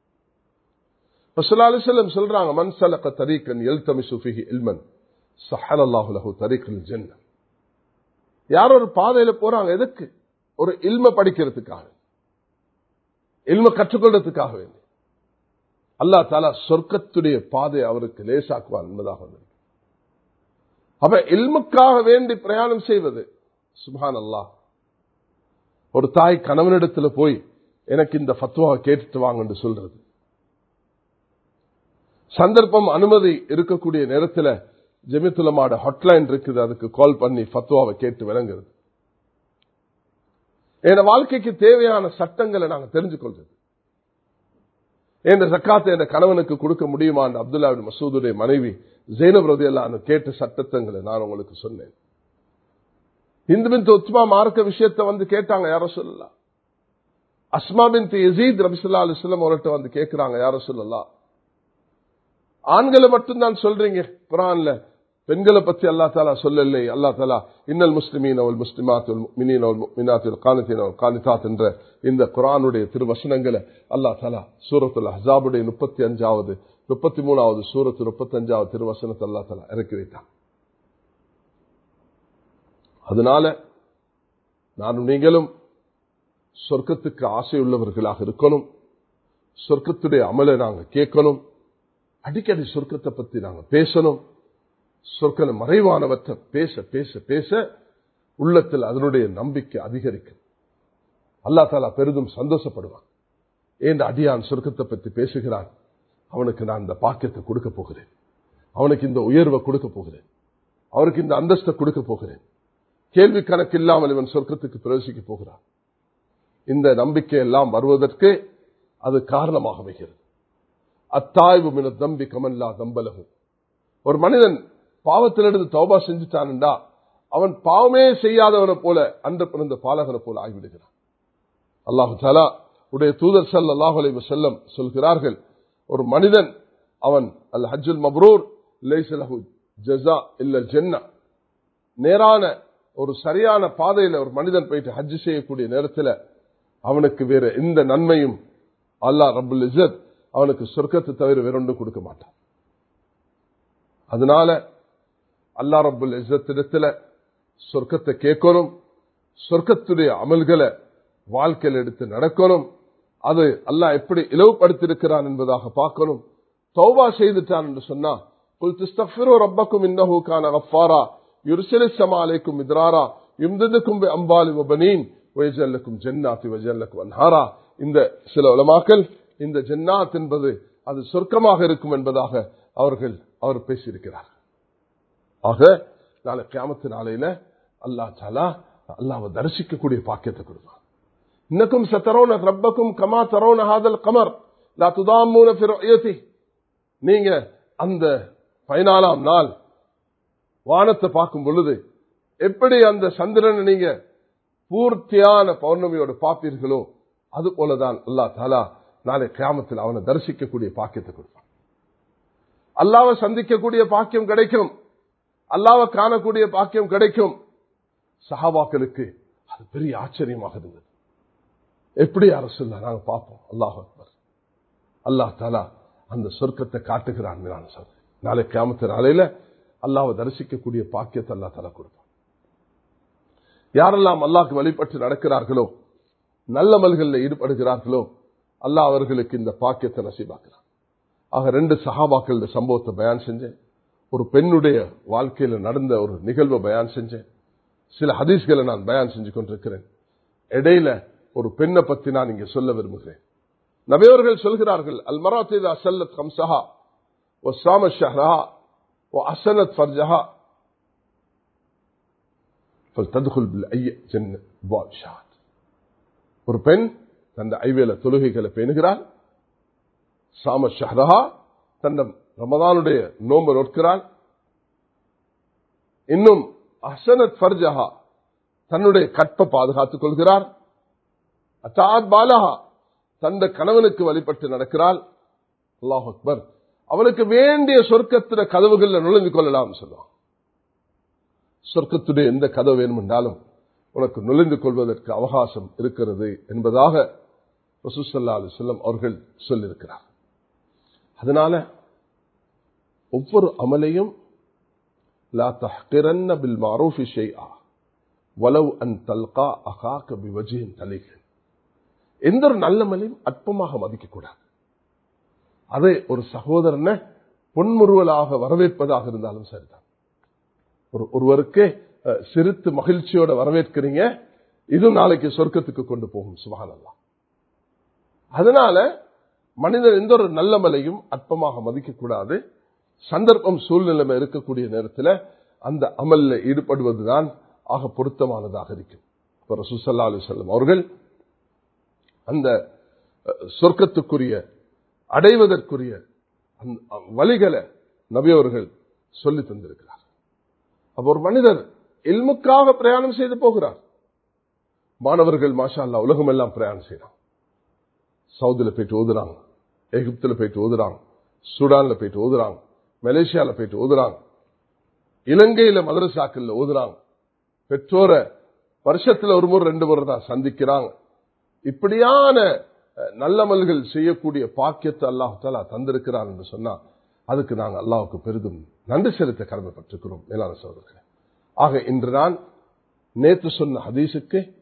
செல்லம் சொல்றாங்க மண் சலக்க தரீக்கன் எல் தமி சுஃபிஹி இல்மன் சஹல் அல்லாஹுலஹு தரீக்கன் ஜென்ன யார் ஒரு பாதையில போறாங்க எதுக்கு ஒரு இல்ம படிக்கிறதுக்காக இல்ம கற்றுக்கொள்றதுக்காக வேண்டி அல்லா தாலா சொர்க்கத்துடைய பாதை அவருக்கு லேசாக்குவான் என்பதாக வந்தது அப்ப இல்முக்காக வேண்டி பிரயாணம் செய்வது சுபான் அல்லா ஒரு தாய் கணவனிடத்துல போய் எனக்கு இந்த ஃபத்வாவை கேட்டுட்டு வாங்கன்னு சொல்றது சந்தர்ப்பம் அனுமதி இருக்கக்கூடிய நேரத்தில் ஜெமித்துலமாட ஹாட்லைன் இருக்குது அதுக்கு கால் பண்ணி ஃபத்வாவை கேட்டு விளங்குறது என் வாழ்க்கைக்கு தேவையான சட்டங்களை நாங்கள் தெரிஞ்சு கொள்றது என் சக்காத்தை என் கணவனுக்கு கொடுக்க முடியுமா என்று அப்துல்லா மசூதுடைய மனைவி ஜெயினப் ரதியெல்லாம் கேட்ட சட்டத்தங்களை நான் உங்களுக்கு சொன்னேன் இந்து பின் உத்மா மார்க்க விஷயத்தை வந்து கேட்டாங்க யாரோ சொல்லலாம் அஸ்மா பின் யசீத் ரபிசுல்லா அலிஸ்லாம் அவர்கிட்ட வந்து கேட்கிறாங்க யாரோ சொல்லலாம் ஆண்களை மட்டும்தான் சொல்றீங்க குரான்ல பெண்களை பத்தி அல்லா தாலா சொல்லலை அல்லா தாலா இன்னல் முஸ்லிமீன் அவள் முஸ்லிமாத் மினின் அவள் மினாத் கானித்தீன் அவள் கானிதாத் என்ற இந்த குரானுடைய திருவசனங்களை அல்லா தாலா சூரத்துல் ஹசாபுடைய முப்பத்தி அஞ்சாவது முப்பத்தி மூணாவது சூரத்து முப்பத்தி அஞ்சாவது திருவசனத்தை அல்லா தாலா இறக்கி வைத்தான் அதனால நானும் நீங்களும் சொர்க்கத்துக்கு ஆசை உள்ளவர்களாக இருக்கணும் சொர்க்கத்துடைய அமலை நாங்க கேட்கணும் அடிக்கடி சொர்க்கத்தை பத்தி நாங்க பேசணும் சொர்க்க மறைவானவற்றை பேச பேச பேச உள்ளத்தில் அதனுடைய நம்பிக்கை அதிகரிக்கும் அல்லா தாலா பெரிதும் சந்தோஷப்படுவான் ஏன் அடியான் சொர்க்கத்தை பற்றி பேசுகிறான் அவனுக்கு நான் இந்த பாக்கியத்தை கொடுக்க போகிறேன் அவனுக்கு இந்த உயர்வை கொடுக்க போகிறேன் அவருக்கு இந்த அந்தஸ்தை கொடுக்க போகிறேன் கேள்வி கணக்கு இல்லாமல் இவன் சொர்க்கத்துக்கு பிரவேசிக்க போகிறான் இந்த நம்பிக்கை எல்லாம் வருவதற்கு அது காரணமாக அமைகிறது அத்தாய்வு மின தம்பி கமல்லா தம்பலகு ஒரு மனிதன் பாவத்திலிருந்து தௌபா செஞ்சுட்டான்டா அவன் பாவமே செய்யாதவனை போல அன்று பிறந்த பாலகனை போல ஆகிவிடுகிறான் அல்லாஹு தாலா உடைய தூதர் சல் அல்லாஹு அலைவ செல்லம் சொல்கிறார்கள் ஒரு மனிதன் அவன் அல் ஹஜ்ஜுல் மப்ரூர் லேசலஹு ஜஸா இல்ல ஜென்னா நேரான ஒரு சரியான பாதையில ஒரு மனிதன் போயிட்டு ஹஜ் செய்யக்கூடிய நேரத்தில் அவனுக்கு வேற எந்த நன்மையும் அல்லாஹ் ரபுல் இசத் அவனுக்கு சொர்க்கத்தை தவிர வேறொன்றும் கொடுக்க மாட்டான் அதனால அல்லா ரபுல் இசத்திடத்துல சொர்க்கத்தை கேட்கணும் சொர்க்கத்துடைய அமல்களை வாழ்க்கையில் எடுத்து நடக்கணும் அது அல்லாஹ் எப்படி இலவுபடுத்தியிருக்கிறான் என்பதாக பார்க்கணும் தௌபா செய்துட்டான் என்று சொன்னா قل تستغفروا ربكم انه كان غفارا يرسل السماء عليكم مدرارا يمددكم باموال وبنين ويجعل لكم جنات ويجعل لكم انهارا இந்த சில உலமாக்கள் இந்த ஜன்னாத் என்பது அது சொர்க்கமாக இருக்கும் என்பதாக அவர்கள் அவர் பேசியிருக்கிறார் ஆக நாளை கியாமத்து நாளையில அல்லா சாலா அல்லாவை தரிசிக்கக்கூடிய பாக்கியத்தை கொடுப்பான் இன்னக்கும் சத்தரோன ரப்பக்கும் கமா தரோன ஹாதல் கமர் லா துதாமூன நீங்க அந்த பதினாலாம் நாள் வானத்தை பார்க்கும் பொழுது எப்படி அந்த சந்திரனை நீங்க பூர்த்தியான பௌர்ணமியோட பார்ப்பீர்களோ அது போலதான் அல்லா தாலா நாளை கிராமத்தில் அவனை தரிசிக்கக்கூடிய பாக்கியத்தை கொடுப்பான் அல்லாவை சந்திக்கக்கூடிய பாக்கியம் கிடைக்கும் அல்லாவை காணக்கூடிய பாக்கியம் கிடைக்கும் சஹாபாக்களுக்கு அது பெரிய ஆச்சரியமாக இருந்தது எப்படி அரசு நாங்க பார்ப்போம் அல்லாஹ் அக்பர் அல்லாஹ் தாலா அந்த சொர்க்கத்தை காட்டுகிறான் நான் சொல்றேன் நாளை கிராமத்து நாளையில அல்லாவை தரிசிக்கக்கூடிய பாக்கியத்தை அல்லா தலா கொடுப்பான் யாரெல்லாம் அல்லாஹ்க்கு வழிபட்டு நடக்கிறார்களோ நல்ல மல்களில் ஈடுபடுகிறார்களோ அல்லாஹ் அவர்களுக்கு இந்த பாக்கியத்தை நசீபாக்குறான் ஆக ரெண்டு சஹாபாக்கள் இந்த சம்பவத்தை பயான் செஞ்சேன் ஒரு பெண்ணுடைய வாழ்க்கையில் நடந்த ஒரு நிகழ்வை பயான் செஞ்சேன் சில ஹதீஸ்களை நான் பயான் செஞ்சு கொண்டிருக்கிறேன் இடையில ஒரு பெண்ணை பத்தி நான் இங்க சொல்ல விரும்புகிறேன் நபியவர்கள் சொல்கிறார்கள் அல் மராத்திதா சல்லத் கம்சஹா ஓ சாம ஷஹரஹா ஓ அசனத் ஃபர்ஜஹா ததுகுல் பில் ஐய ஜென்ன பாட்ஷாத் ஒரு பெண் தந்த ஐவேல தொழுகைகளை பேணுகிறாள் சாம ஷஹரஹா தந்த ரமதானுடைய நோம்பு நோக்கிறாள் இன்னும் அசனத் ஃபர்ஜஹா தன்னுடைய கற்பை பாதுகாத்துக் கொள்கிறார் அத்தாத் பாலஹா தந்த கணவனுக்கு வழிபட்டு நடக்கிறாள் அல்லாஹ் அக்பர் அவனுக்கு வேண்டிய சொர்க்கத்தின கதவுகளில் நுழைந்து கொள்ளலாம் சொல்லுவான் சொர்க்கத்துடைய எந்த கதவு வேணும் என்றாலும் உனக்கு நுழைந்து கொள்வதற்கு அவகாசம் இருக்கிறது என்பதாக ரசூசல்லா அலி சொல்லம் அவர்கள் சொல்லியிருக்கிறார் அதனால ஒவ்வொரு அமலையும் லா தஹ்கிரன்ன பில் மாரூஃபி ஷைஆ வலவ் அன் தல்கா அகாக்க பிவஜின் தலைகள் எந்த ஒரு நல்ல மலையும் அற்பமாக மதிக்கக்கூடாது அதை ஒரு சகோதரனை பொன்முறுவலாக வரவேற்பதாக இருந்தாலும் சரிதான் ஒரு ஒருவருக்கு சிரித்து மகிழ்ச்சியோட வரவேற்கிறீங்க இது நாளைக்கு சொர்க்கத்துக்கு கொண்டு போகும் சுபகானல்லா அதனால மனிதன் எந்த ஒரு நல்ல மலையும் அற்பமாக மதிக்கக்கூடாது சந்தர்ப்பம் சூழ்நிலைமை இருக்கக்கூடிய நேரத்தில் அந்த அமல்ல ஈடுபடுவதுதான் ஆக பொருத்தமானதாக இருக்கும் இப்போ ரசூசல்லா அலி சொல்லம் அவர்கள் அந்த சொர்க்கத்துக்குரிய அடைவதற்குரிய வழிகளை நபியவர்கள் சொல்லி தந்திருக்கிறார் அப்ப ஒரு மனிதர் இல்முக்காக பிரயாணம் செய்து போகிறார் மாணவர்கள் மாஷா அல்லா உலகம் எல்லாம் பிரயாணம் செய்யறாங்க சவுதியில் போயிட்டு ஓதுறாங்க எகிப்தில் போயிட்டு ஓதுறாங்க சூடான்ல போயிட்டு ஓதுறாங்க மலேசியால போயிட்டு ஓதுறாங்க இலங்கையில மதரசாக்கள்ல ஓதுறாங்க பெற்றோரை வருஷத்துல ஒரு முறை ரெண்டு முறை தான் சந்திக்கிறாங்க இப்படியான நல்லமல்கள் செய்யக்கூடிய பாக்கியத்தை அல்லாஹாலா தந்திருக்கிறார் என்று சொன்னா அதுக்கு நாங்கள் அல்லாவுக்கு பெரிதும் நன்றி செலுத்த கடமைப்பட்டிருக்கிறோம் மேலான சோதர்கள் ஆக இன்று நான் நேற்று சொன்ன ஹதீஸுக்கு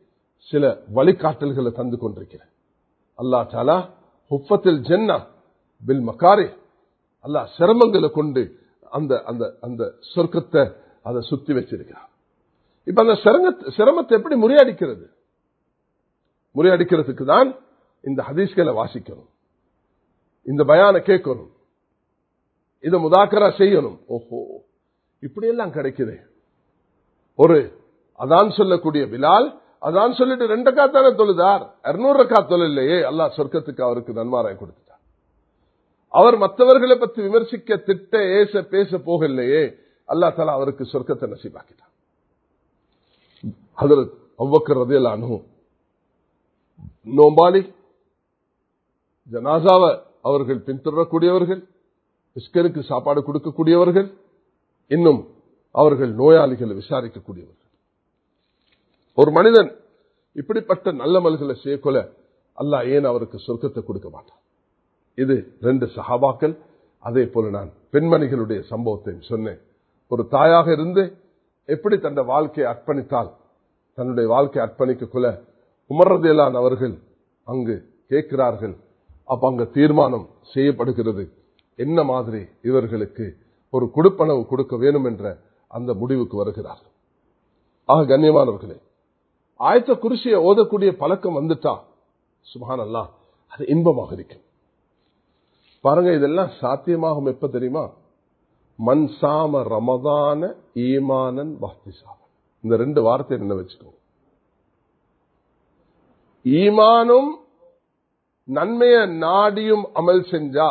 சில வழிகாட்டல்களை தந்து கொண்டிருக்கிறேன் அல்லா தாலா ஹுப்பத்தில் ஜென்னா பில் மக்காரே அல்லாஹ் சிரமங்களை கொண்டு அந்த அந்த அந்த சொர்க்கத்தை அதை சுத்தி வச்சிருக்கிறார் இப்ப அந்த சிரமத்தை எப்படி முறியடிக்கிறது முறியடிக்கிறதுக்கு தான் இந்த ஹதீஸ்களை வாசிக்கணும் இந்த பயான கேட்கணும் இதை முதாக்கரா செய்யணும் ஓஹோ இப்படியெல்லாம் கிடைக்குது ஒரு அதான் சொல்லக்கூடிய பிலால் அதான் சொல்லிட்டு ரெண்டு தானே தொழுதார் இருநூறு ரக்கா தொழிலையே அல்லாஹ் சொர்க்கத்துக்கு அவருக்கு நன்மாராய் கொடுத்துட்டார் அவர் மற்றவர்களை பற்றி விமர்சிக்க திட்ட ஏச பேச போகலையே அல்லா தலா அவருக்கு சொர்க்கத்தை நசீபாக்கிட்டார் அதில் அவ்வக்கர் ரதியல் அனு நோம்பாளி ஜனாசாவை அவர்கள் பின்தொடரக்கூடியவர்கள் இஸ்கருக்கு சாப்பாடு கொடுக்கக்கூடியவர்கள் இன்னும் அவர்கள் நோயாளிகளை விசாரிக்கக்கூடியவர்கள் ஒரு மனிதன் இப்படிப்பட்ட நல்ல மல்களை செய்யக்கொள்ள அல்லா ஏன் அவருக்கு சொர்க்கத்தை கொடுக்க மாட்டான் இது ரெண்டு சஹாபாக்கள் அதே போல நான் பெண்மணிகளுடைய சம்பவத்தையும் சொன்னேன் ஒரு தாயாக இருந்து எப்படி தன்னை வாழ்க்கையை அர்ப்பணித்தால் தன்னுடைய வாழ்க்கையை அர்ப்பணிக்க கொள்ள உமர்றதேலான் அவர்கள் அங்கு கேட்கிறார்கள் அப்ப அங்க தீர்மானம் செய்யப்படுகிறது என்ன மாதிரி இவர்களுக்கு ஒரு கொடுப்பனவு கொடுக்க வேணும் என்ற அந்த முடிவுக்கு வருகிறார் ஆக கண்ணியமானவர்களே ஆயத்த குருசியை ஓதக்கூடிய பழக்கம் வந்துட்டா சுபான் அல்லா அது இன்பமாக இருக்கும் பாருங்க இதெல்லாம் சாத்தியமாகும் எப்ப தெரியுமா மண் சாம ரமதான ஈமானன் பக்திசாமன் இந்த ரெண்டு வார்த்தை என்ன வச்சுக்கோங்க ஈமானும் நன்மைய நாடியும் அமல் செஞ்சா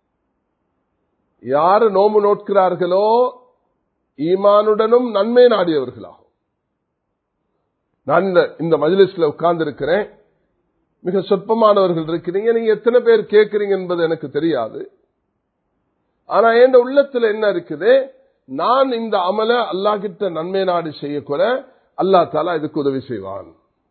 யாரு நோம்பு நோட்கிறார்களோ ஈமானுடனும் நன்மை நாடியவர்களாகும் நான் இந்த மஜிலிஸ்ல உட்கார்ந்து இருக்கிறேன் மிக சொற்பமானவர்கள் இருக்கிறீங்க நீங்க எத்தனை பேர் கேட்கறீங்க என்பது எனக்கு தெரியாது ஆனா என் உள்ளத்துல என்ன இருக்குது நான் இந்த அமல அல்லா கிட்ட நன்மை நாடு செய்யக்கூட அல்லா தாலா இதுக்கு உதவி செய்வான்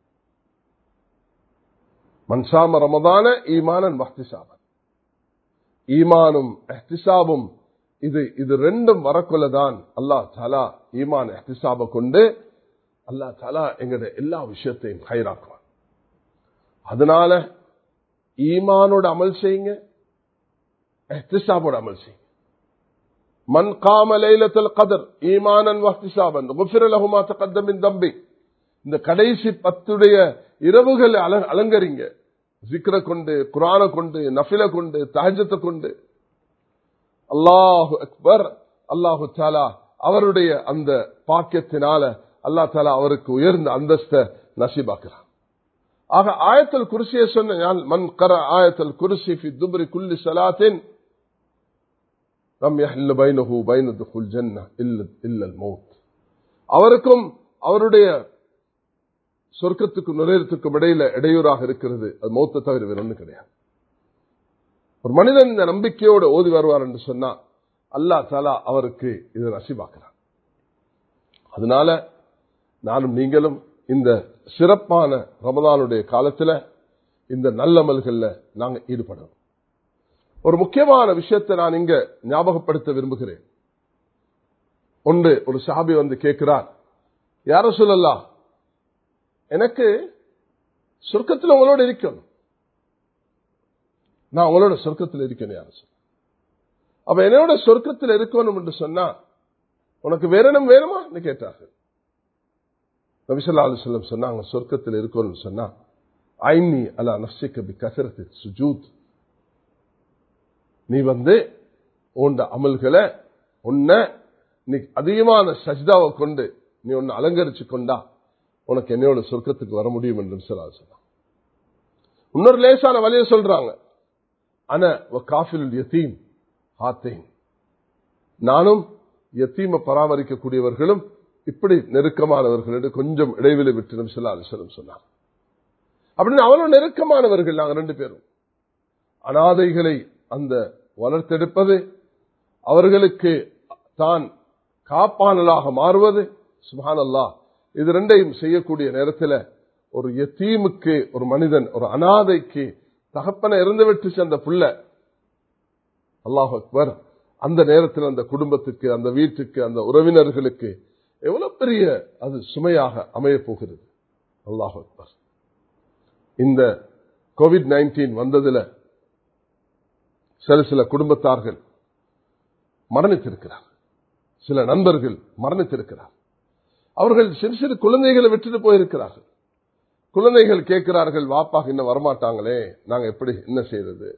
மன்சாம ரமதான ஈமானன் மஹ்திசாபன் ஈமானும் எஹ்திசாபும் இது இது ரெண்டும் வரக்குள்ளதான் அல்லா தாலா ஈமான் எஹ்திசாப கொண்டு அல்லா தாலா எங்களுடைய எல்லா விஷயத்தையும் ஹைராக்குவான் அதனால ஈமானோட அமல் செய்யுங்க எஹ்திசாபோட அமல் செய்யுங்க மன் காம லைலத்தில் கதர் ஈமானன் வஹ்திசாபன் குஃபிர லஹுமா தகத்தமின் தம்பி இந்த கடைசி பத்துடைய இரவுகள் அலங்கரிங்க ஜிக்ர கொண்டு குரான கொண்டு நஃபில கொண்டு தஹஜத்தை கொண்டு அல்லாஹு அக்பர் அல்லாஹு தாலா அவருடைய அந்த பாக்கியத்தினால அல்லா தாலா அவருக்கு உயர்ந்த அந்தஸ்த நசீபாக்குறான் ஆக ஆயத்தல் குருசிய சொன்ன மன் கர ஆயத்தல் குருசி ஃபி துபரி குல்லி சலாத்தின் லம் யஹ்ல பைனஹு பைன துஹுல் ஜன்ன இல்ல இல்லல் மௌத் அவருக்கும் அவருடைய சொர்க்கத்துக்கும் நுழையத்துக்கும் இடையில இடையூறாக இருக்கிறது அது மௌத்த தவிர வேற ஒன்றும் கிடையாது ஒரு மனிதன் இந்த நம்பிக்கையோடு ஓதி வருவார் என்று சொன்னா அல்லா தாலா அவருக்கு இதை நசிபாக்கிறார் அதனால நானும் நீங்களும் இந்த சிறப்பான ரமதானுடைய காலத்துல இந்த நல்லமல்கள்ல நாங்க ஈடுபடணும் ஒரு முக்கியமான விஷயத்தை நான் இங்க ஞாபகப்படுத்த விரும்புகிறேன் ஒன்று ஒரு சாபி வந்து கேட்கிறார் யார சொல்லலாம் எனக்கு சொர்க்கத்தில் உங்களோட இருக்கணும் நான் உங்களோட சொர்க்கத்தில் இருக்கணும் யார சொல்ல அப்ப என்னோட சொர்க்கத்தில் இருக்கணும் என்று சொன்னா உனக்கு வேறனும் வேணுமா கேட்டார்கள் நபிசல்லா அலி சொல்லம் சொன்னாங்க சொர்க்கத்தில் இருக்கணும்னு சொன்னா ஐனி அலா நப்சிக்க பி கசரத்து சுஜூத் நீ வந்து உண்ட அமல்களை உன்ன நீ அதிகமான சஜ்தாவை கொண்டு நீ உன்னை அலங்கரிச்சு கொண்டா உனக்கு என்னோட சொர்க்கத்துக்கு வர முடியும் என்று சொல்ல சொன்னான் இன்னொரு லேசான வழிய சொல்றாங்க அன காஃபில் யத்தீம் ஹாத்தேன் நானும் யத்தீம பராமரிக்கக்கூடியவர்களும் இப்படி நெருக்கமானவர்கள் கொஞ்சம் இடைவெளி விட்டு நபிசல்லா அலிஸ்லம் சொன்னார் அப்படின்னு அவ்வளவு நெருக்கமானவர்கள் நாங்கள் ரெண்டு பேரும் அனாதைகளை அந்த வளர்த்தெடுப்பது அவர்களுக்கு தான் காப்பாளலாக மாறுவது சுபான் அல்லா இது ரெண்டையும் செய்யக்கூடிய நேரத்தில் ஒரு எத்தீமுக்கு ஒரு மனிதன் ஒரு அனாதைக்கு தகப்பனை இருந்து விட்டு அந்த புள்ள அல்லாஹ் அக்பர் அந்த நேரத்தில் அந்த குடும்பத்துக்கு அந்த வீட்டுக்கு அந்த உறவினர்களுக்கு எவ்வளவு பெரிய அது சுமையாக அமைய போகிறது அல்லாஹ் அக்பர் இந்த கோவிட் நைன்டீன் வந்ததுல சில சில குடும்பத்தார்கள் மரணித்திருக்கிறார் சில நண்பர்கள் மரணித்திருக்கிறார் அவர்கள் சிறு சிறு குழந்தைகளை விட்டுட்டு போயிருக்கிறார்கள் குழந்தைகள் கேட்கிறார்கள் வாப்பாக இன்னும் வரமாட்டாங்களே நாங்க எப்படி என்ன செய்யறது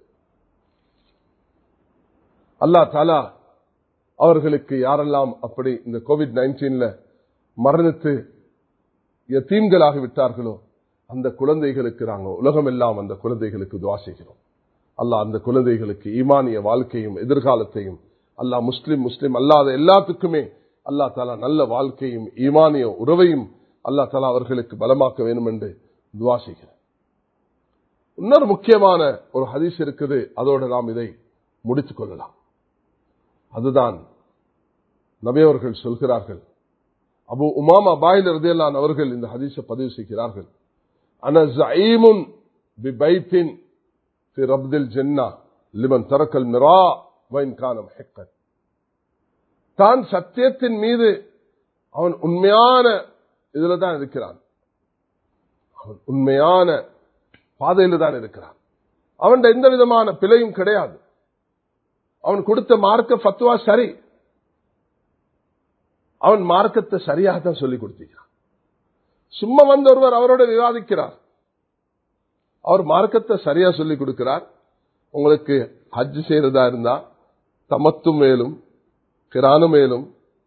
அல்லா தாலா அவர்களுக்கு யாரெல்லாம் அப்படி இந்த கோவிட் நைன்டீன்ல மரணித்து தீம்களாக விட்டார்களோ அந்த குழந்தைகளுக்கு நாங்கள் உலகம் எல்லாம் அந்த குழந்தைகளுக்கு துவா செய்கிறோம் அல்லாஹ் அந்த குழந்தைகளுக்கு ஈமானிய வாழ்க்கையும் எதிர்காலத்தையும் அல்லாஹ் முஸ்லிம் முஸ்லிம் அல்லாத எல்லாத்துக்குமே அல்லா தாலா நல்ல வாழ்க்கையும் ஈமானிய உறவையும் அல்லா தாலா அவர்களுக்கு பலமாக்க வேண்டும் என்று துவா செய்கிறேன் இன்னொரு முக்கியமான ஒரு ஹதீஸ் இருக்குது அதோடு நாம் இதை முடித்துக் கொள்ளலாம் அதுதான் நபியவர்கள் சொல்கிறார்கள் அபு உமாமா பாயில் ரதியல்லான் அவர்கள் இந்த ஹதீஸை பதிவு செய்கிறார்கள் அன ஜஈமுன் பி பைத்தின் في ربد الجنة لمن ترك المراء وإن كان محقا தான் சத்தியத்தின் மீது அவன் உண்மையான இதுல தான் இருக்கிறான் அவன் உண்மையான பாதையில தான் இருக்கிறான் அவன் எந்த விதமான பிழையும் கிடையாது அவன் கொடுத்த மார்க்க ஃபத்வா சரி அவன் மார்க்கத்தை சரியாக தான் சொல்லிக் கொடுத்திருக்கிறான் சும்மா வந்த ஒருவர் அவரோட விவாதிக்கிறார் அவர் மார்க்கத்தை சரியா சொல்லி கொடுக்கிறார் உங்களுக்கு ஹஜ் செய்யறதா இருந்தா தமத்து மேலும் கிரானு மேலும்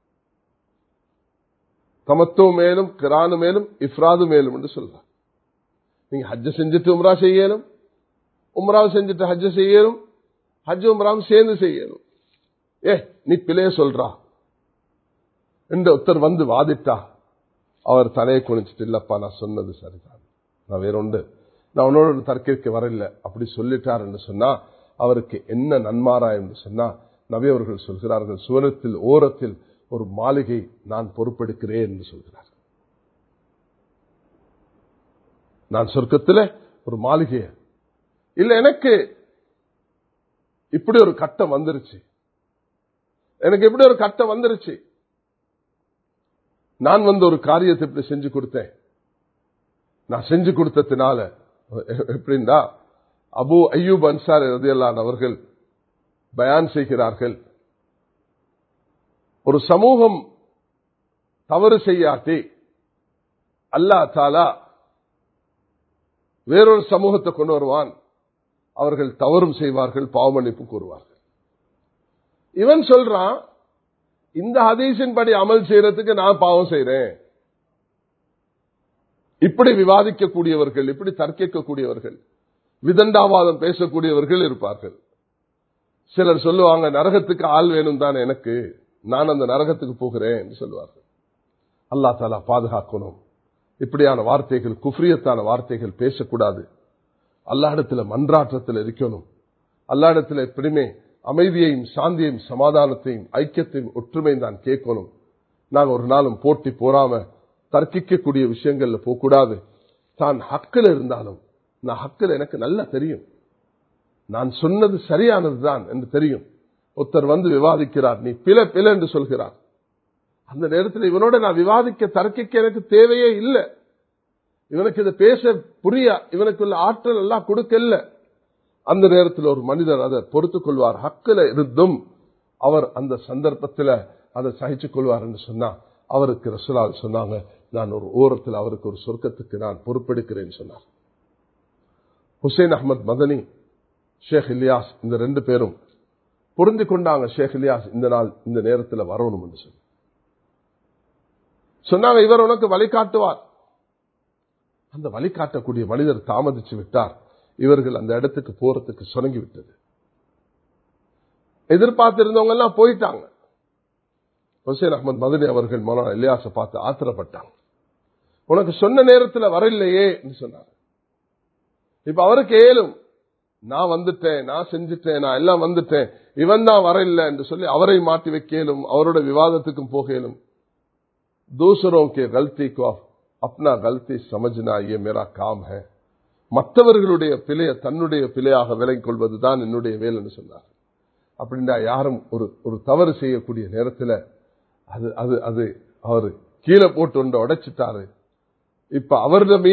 தமத்து மேலும் கிரானு மேலும் இஃப்ராது மேலும் என்று சொல்றார் நீங்க ஹஜ்ஜ செஞ்சுட்டு உம்ரா செய்யணும் உம்ராவை செஞ்சுட்டு ஹஜ்ஜ செய்யணும் ஹஜ் உம்ராவும் சேர்ந்து செய்யணும் ஏ நீ பிழைய சொல்றா இந்த ஒருத்தர் வந்து வாதிட்டா அவர் தலையை குனிச்சிட்டு இல்லப்பா நான் சொன்னது சரிதான் நான் வேற ஒன்று நான் உன்னோட தர்க்கிற்கு வரல அப்படி சொல்லிட்டார் என்று சொன்னா அவருக்கு என்ன நன்மாரா என்று சொன்னா நபி அவர்கள் சொல்கிறார்கள் சுவனத்தில் ஓரத்தில் ஒரு மாளிகை நான் பொறுப்பெடுக்கிறேன் என்று சொல்கிறார் நான் சொர்க்கத்தில் ஒரு மாளிகை இல்ல எனக்கு இப்படி ஒரு கட்டம் வந்துருச்சு எனக்கு இப்படி ஒரு கட்டம் வந்துருச்சு நான் வந்து ஒரு காரியத்தை இப்படி செஞ்சு கொடுத்தேன் நான் செஞ்சு கொடுத்ததுனால எப்படின்னா அபு ஐயூப் அன்சார் ரதியல்லான் அவர்கள் பயான் செய்கிறார்கள் ஒரு சமூகம் தவறு செய்யாட்டி அல்லா தாலா வேறொரு சமூகத்தை கொண்டு வருவான் அவர்கள் தவறும் செய்வார்கள் பாவமன்னிப்பு கூறுவார்கள் இவன் சொல்றான் இந்த ஹதீஸின் படி அமல் செய்யறதுக்கு நான் பாவம் செய்யறேன் இப்படி விவாதிக்கக்கூடியவர்கள் இப்படி தர்க்கிக்கக்கூடியவர்கள் விதண்டாவாதம் பேசக்கூடியவர்கள் இருப்பார்கள் சிலர் சொல்லுவாங்க நரகத்துக்கு ஆள் வேணும் தான் எனக்கு நான் அந்த நரகத்துக்கு போகிறேன் என்று சொல்லுவார்கள் அல்லா தாலா பாதுகாக்கணும் இப்படியான வார்த்தைகள் குஃப்ரியத்தான வார்த்தைகள் பேசக்கூடாது அல்லாடத்தில் மன்றாற்றத்தில் இருக்கணும் அல்லாடத்தில் எப்படியுமே அமைதியையும் சாந்தியையும் சமாதானத்தையும் ஐக்கியத்தையும் ஒற்றுமையும் தான் கேட்கணும் நாங்கள் ஒரு நாளும் போட்டி போறாம தர்க்கிக்கக்கூடிய விஷயங்கள்ல போகக்கூடாது தான் ஹக்கில் இருந்தாலும் நான் ஹக்கில் எனக்கு நல்லா தெரியும் நான் சொன்னது சரியானதுதான் என்று தெரியும் ஒருத்தர் வந்து விவாதிக்கிறார் நீ பில பில என்று சொல்கிறார் அந்த நேரத்தில் இவனோட நான் விவாதிக்க தர்க்கிக்க எனக்கு தேவையே இல்லை இவனுக்கு இதை பேச புரிய இவனுக்குள்ள ஆற்றல் எல்லாம் கொடுக்கல அந்த நேரத்தில் ஒரு மனிதர் அதை பொறுத்துக் கொள்வார் ஹக்கில் இருந்தும் அவர் அந்த சந்தர்ப்பத்தில் அதை சகிச்சுக் கொள்வார் என்று சொன்னா அவருக்கு ரசுலா சொன்னாங்க நான் ஒரு ஓரத்தில் அவருக்கு ஒரு சொர்க்கத்துக்கு நான் பொறுப்பெடுக்கிறேன் சொன்னார் ஹுசைன் அஹமத் மதனி ஷேக் இலியாஸ் இந்த ரெண்டு பேரும் புரிந்து கொண்டாங்க ஷேக் இலியாஸ் இந்த நாள் இந்த நேரத்தில் வரணும் என்று சொல்லி சொன்னாங்க இவர் உனக்கு வழிகாட்டுவார் அந்த வழிகாட்டக்கூடிய மனிதர் தாமதிச்சு விட்டார் இவர்கள் அந்த இடத்துக்கு போறதுக்கு சுணங்கி விட்டது எதிர்பார்த்திருந்தவங்க எல்லாம் போயிட்டாங்க ஹுசேன் அஹமத் மதனி அவர்கள் மௌலானா இல்லியாச பார்த்து ஆத்திரப்பட்டாங்க உனக்கு சொன்ன நேரத்தில் வரலையே சொன்னார் இப்ப அவருக்கு ஏலும் நான் வந்துட்டேன் நான் செஞ்சுட்டேன் நான் எல்லாம் வந்துட்டேன் இவன் தான் வரல என்று சொல்லி அவரை மாற்றி வைக்கலும் அவரோட விவாதத்துக்கும் போகலும் दूसरों के गलती को अपना गलती समझना ये मेरा काम है மற்றவர்களுடைய பிழைய தன்னுடைய பிழையாக விலகிக் கொள்வதுதான் என்னுடைய வேலைன்னு சொன்னார் அப்படின்னா யாரும் ஒரு ஒரு தவறு செய்யக்கூடிய நேரத்தில் அது அது அது அவர் கீழே போட்டு ஒன்று உடைச்சிட்டாரு இப்ப அவரது மீத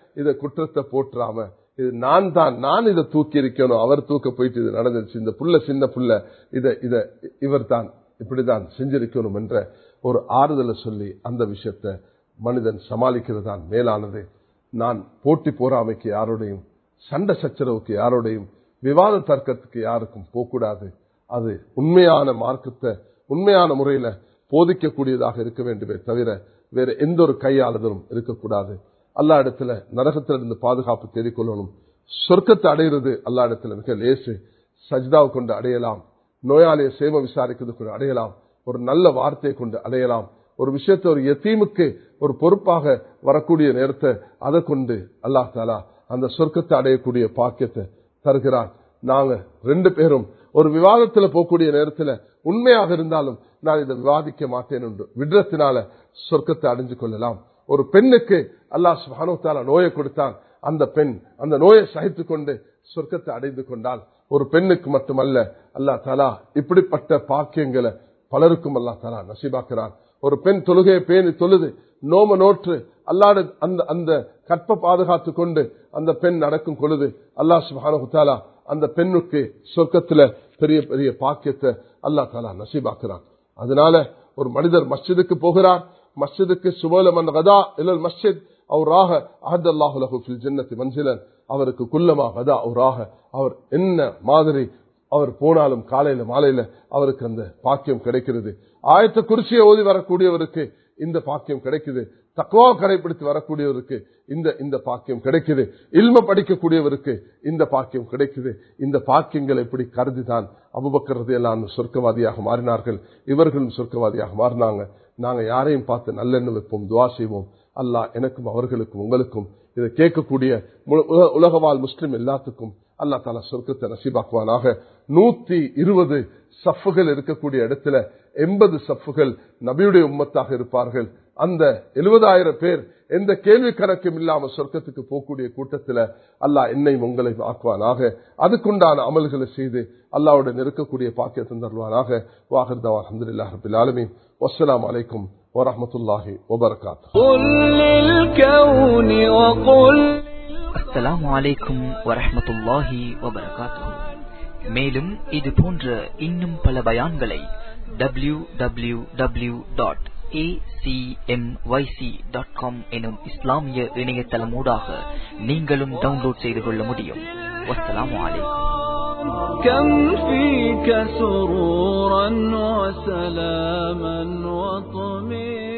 இத குற்றத்தை போட்டுறாம இது நான் தான் நான் இதை தூக்கி இருக்கணும் அவர் தூக்க போயிட்டு இது நடந்துருச்சு இந்த புள்ள சின்ன புள்ள இத இத இவர் தான் இப்படிதான் செஞ்சிருக்கணும் என்ற ஒரு ஆறுதலை சொல்லி அந்த விஷயத்தை மனிதன் சமாளிக்கிறது தான் மேலானது நான் போட்டி போராமைக்கு யாரோடையும் சண்டை சச்சரவுக்கு யாரோடையும் விவாத தர்க்கத்துக்கு யாருக்கும் போகக்கூடாது அது உண்மையான மார்க்கத்தை உண்மையான முறையில போதிக்கக்கூடியதாக இருக்க வேண்டுமே தவிர வேற எந்த ஒரு கையாளுதலும் இருக்கக்கூடாது அல்லா இடத்துல நரகத்திலிருந்து பாதுகாப்பு தேடிக்கொள்ளணும் சொர்க்கத்தை அடைகிறது அல்லா இடத்துல மிக லேசு சஜ்தாவை கொண்டு அடையலாம் நோயாளியை சேவை விசாரிக்கிறது கொண்டு அடையலாம் ஒரு நல்ல வார்த்தையை கொண்டு அடையலாம் ஒரு விஷயத்தை ஒரு எத்தீமுக்கு ஒரு பொறுப்பாக வரக்கூடிய நேரத்தை அதை கொண்டு அல்லா தாலா அந்த சொர்க்கத்தை அடையக்கூடிய பாக்கியத்தை தருகிறான் நாங்க ரெண்டு பேரும் ஒரு விவாதத்துல போகக்கூடிய நேரத்துல உண்மையாக இருந்தாலும் நான் இதை விவாதிக்க மாட்டேன் என்று விடுறத்தினால சொர்க்கத்தை அடைஞ்சு கொள்ளலாம் ஒரு பெண்ணுக்கு அல்லாஹ் சுபானுத்தால நோயை கொடுத்தான் அந்த பெண் அந்த நோயை சகித்து கொண்டு சொர்க்கத்தை அடைந்து கொண்டால் ஒரு பெண்ணுக்கு மட்டுமல்ல அல்லா தாலா இப்படிப்பட்ட பாக்கியங்களை பலருக்கும் அல்லா தாலா நசிபாக்குறான் ஒரு பெண் தொழுகையை பேணி தொழுது நோம நோற்று அல்லாட அந்த அந்த கற்ப பாதுகாத்து கொண்டு அந்த பெண் நடக்கும் பொழுது அல்லாஹ் சுபானுத்தாலா அந்த பெண்ணுக்கு சொர்க்கத்துல பெரிய பெரிய பாக்கியத்தை அல்லா தாலா நசீபாக்குறான் அதனால ஒரு மனிதர் மஸ்ஜிதுக்கு போகிறார் மஸ்ஜிதுக்கு சுபலம் அந்த கதா இல்லல் மஸ்ஜித் அவராக அஹத் அல்லாஹுலஹு ஃபில் ஜன்னத்தி மன்சிலன் அவருக்கு குல்லமா கதா அவராக அவர் என்ன மாதிரி அவர் போனாலும் காலையில மாலையில அவருக்கு அந்த பாக்கியம் கிடைக்கிறது ஆயத்த குறிச்சியை ஓதி வரக்கூடியவருக்கு இந்த பாக்கியம் கிடைக்குது தக்குவா கடைபிடித்து வரக்கூடியவருக்கு இந்த இந்த பாக்கியம் கிடைக்குது இல்ம படிக்கக்கூடியவருக்கு இந்த பாக்கியம் கிடைக்குது இந்த பாக்கியங்களை எப்படி கருதிதான் அபுபக்கிறது எல்லாம் சொர்க்கவாதியாக மாறினார்கள் இவர்களும் சொர்க்கவாதியாக மாறினாங்க நாங்க யாரையும் பார்த்து நல்லெண்ணம் வைப்போம் துவா செய்வோம் அல்லாஹ் எனக்கும் அவர்களுக்கும் உங்களுக்கும் இதை கேட்கக்கூடிய உலகவாழ் முஸ்லிம் எல்லாத்துக்கும் அல்லா தாலா சொர்க்கத்தை நசீபாக்குவானாக நூத்தி இருபது சஃப்புகள் இருக்கக்கூடிய இடத்துல எண்பது சஃப்புகள் நபியுடைய உம்மத்தாக இருப்பார்கள் அந்த எழுபதாயிரம் பேர் எந்த கேள்வி கணக்கும் இல்லாம சொர்க்கத்துக்கு போகக்கூடிய கூட்டத்தில் அல்லாஹ் என்னையும் உங்களை ஆக்குவானாக அதுக்குண்டான அமல்களை செய்து அல்லாவுடன் இருக்கக்கூடிய பாக்கியத்தை தருவானாக வாஹர்தா அஹமதுல்லா ரபில் ஆலமீன் வஸ்ஸலாம் அலைக்கும் வரமத்துல்லாஹி வபரகாத் அஸ்ஸலாமு அலைக்கும் வரஹமத்துல்லாஹி வபரகாத்து மேலும் இது போன்ற இன்னும் பல பயான்களை W W W dot acmyc.com எனும் இஸ்லாமிய இணையதளமூடாக நீங்களும் டவுன்லோட் செய்து கொள்ள முடியும் வஸ்ஸலாமு அலைக்கும் كم فيك سرورا وسلاما وطمئنا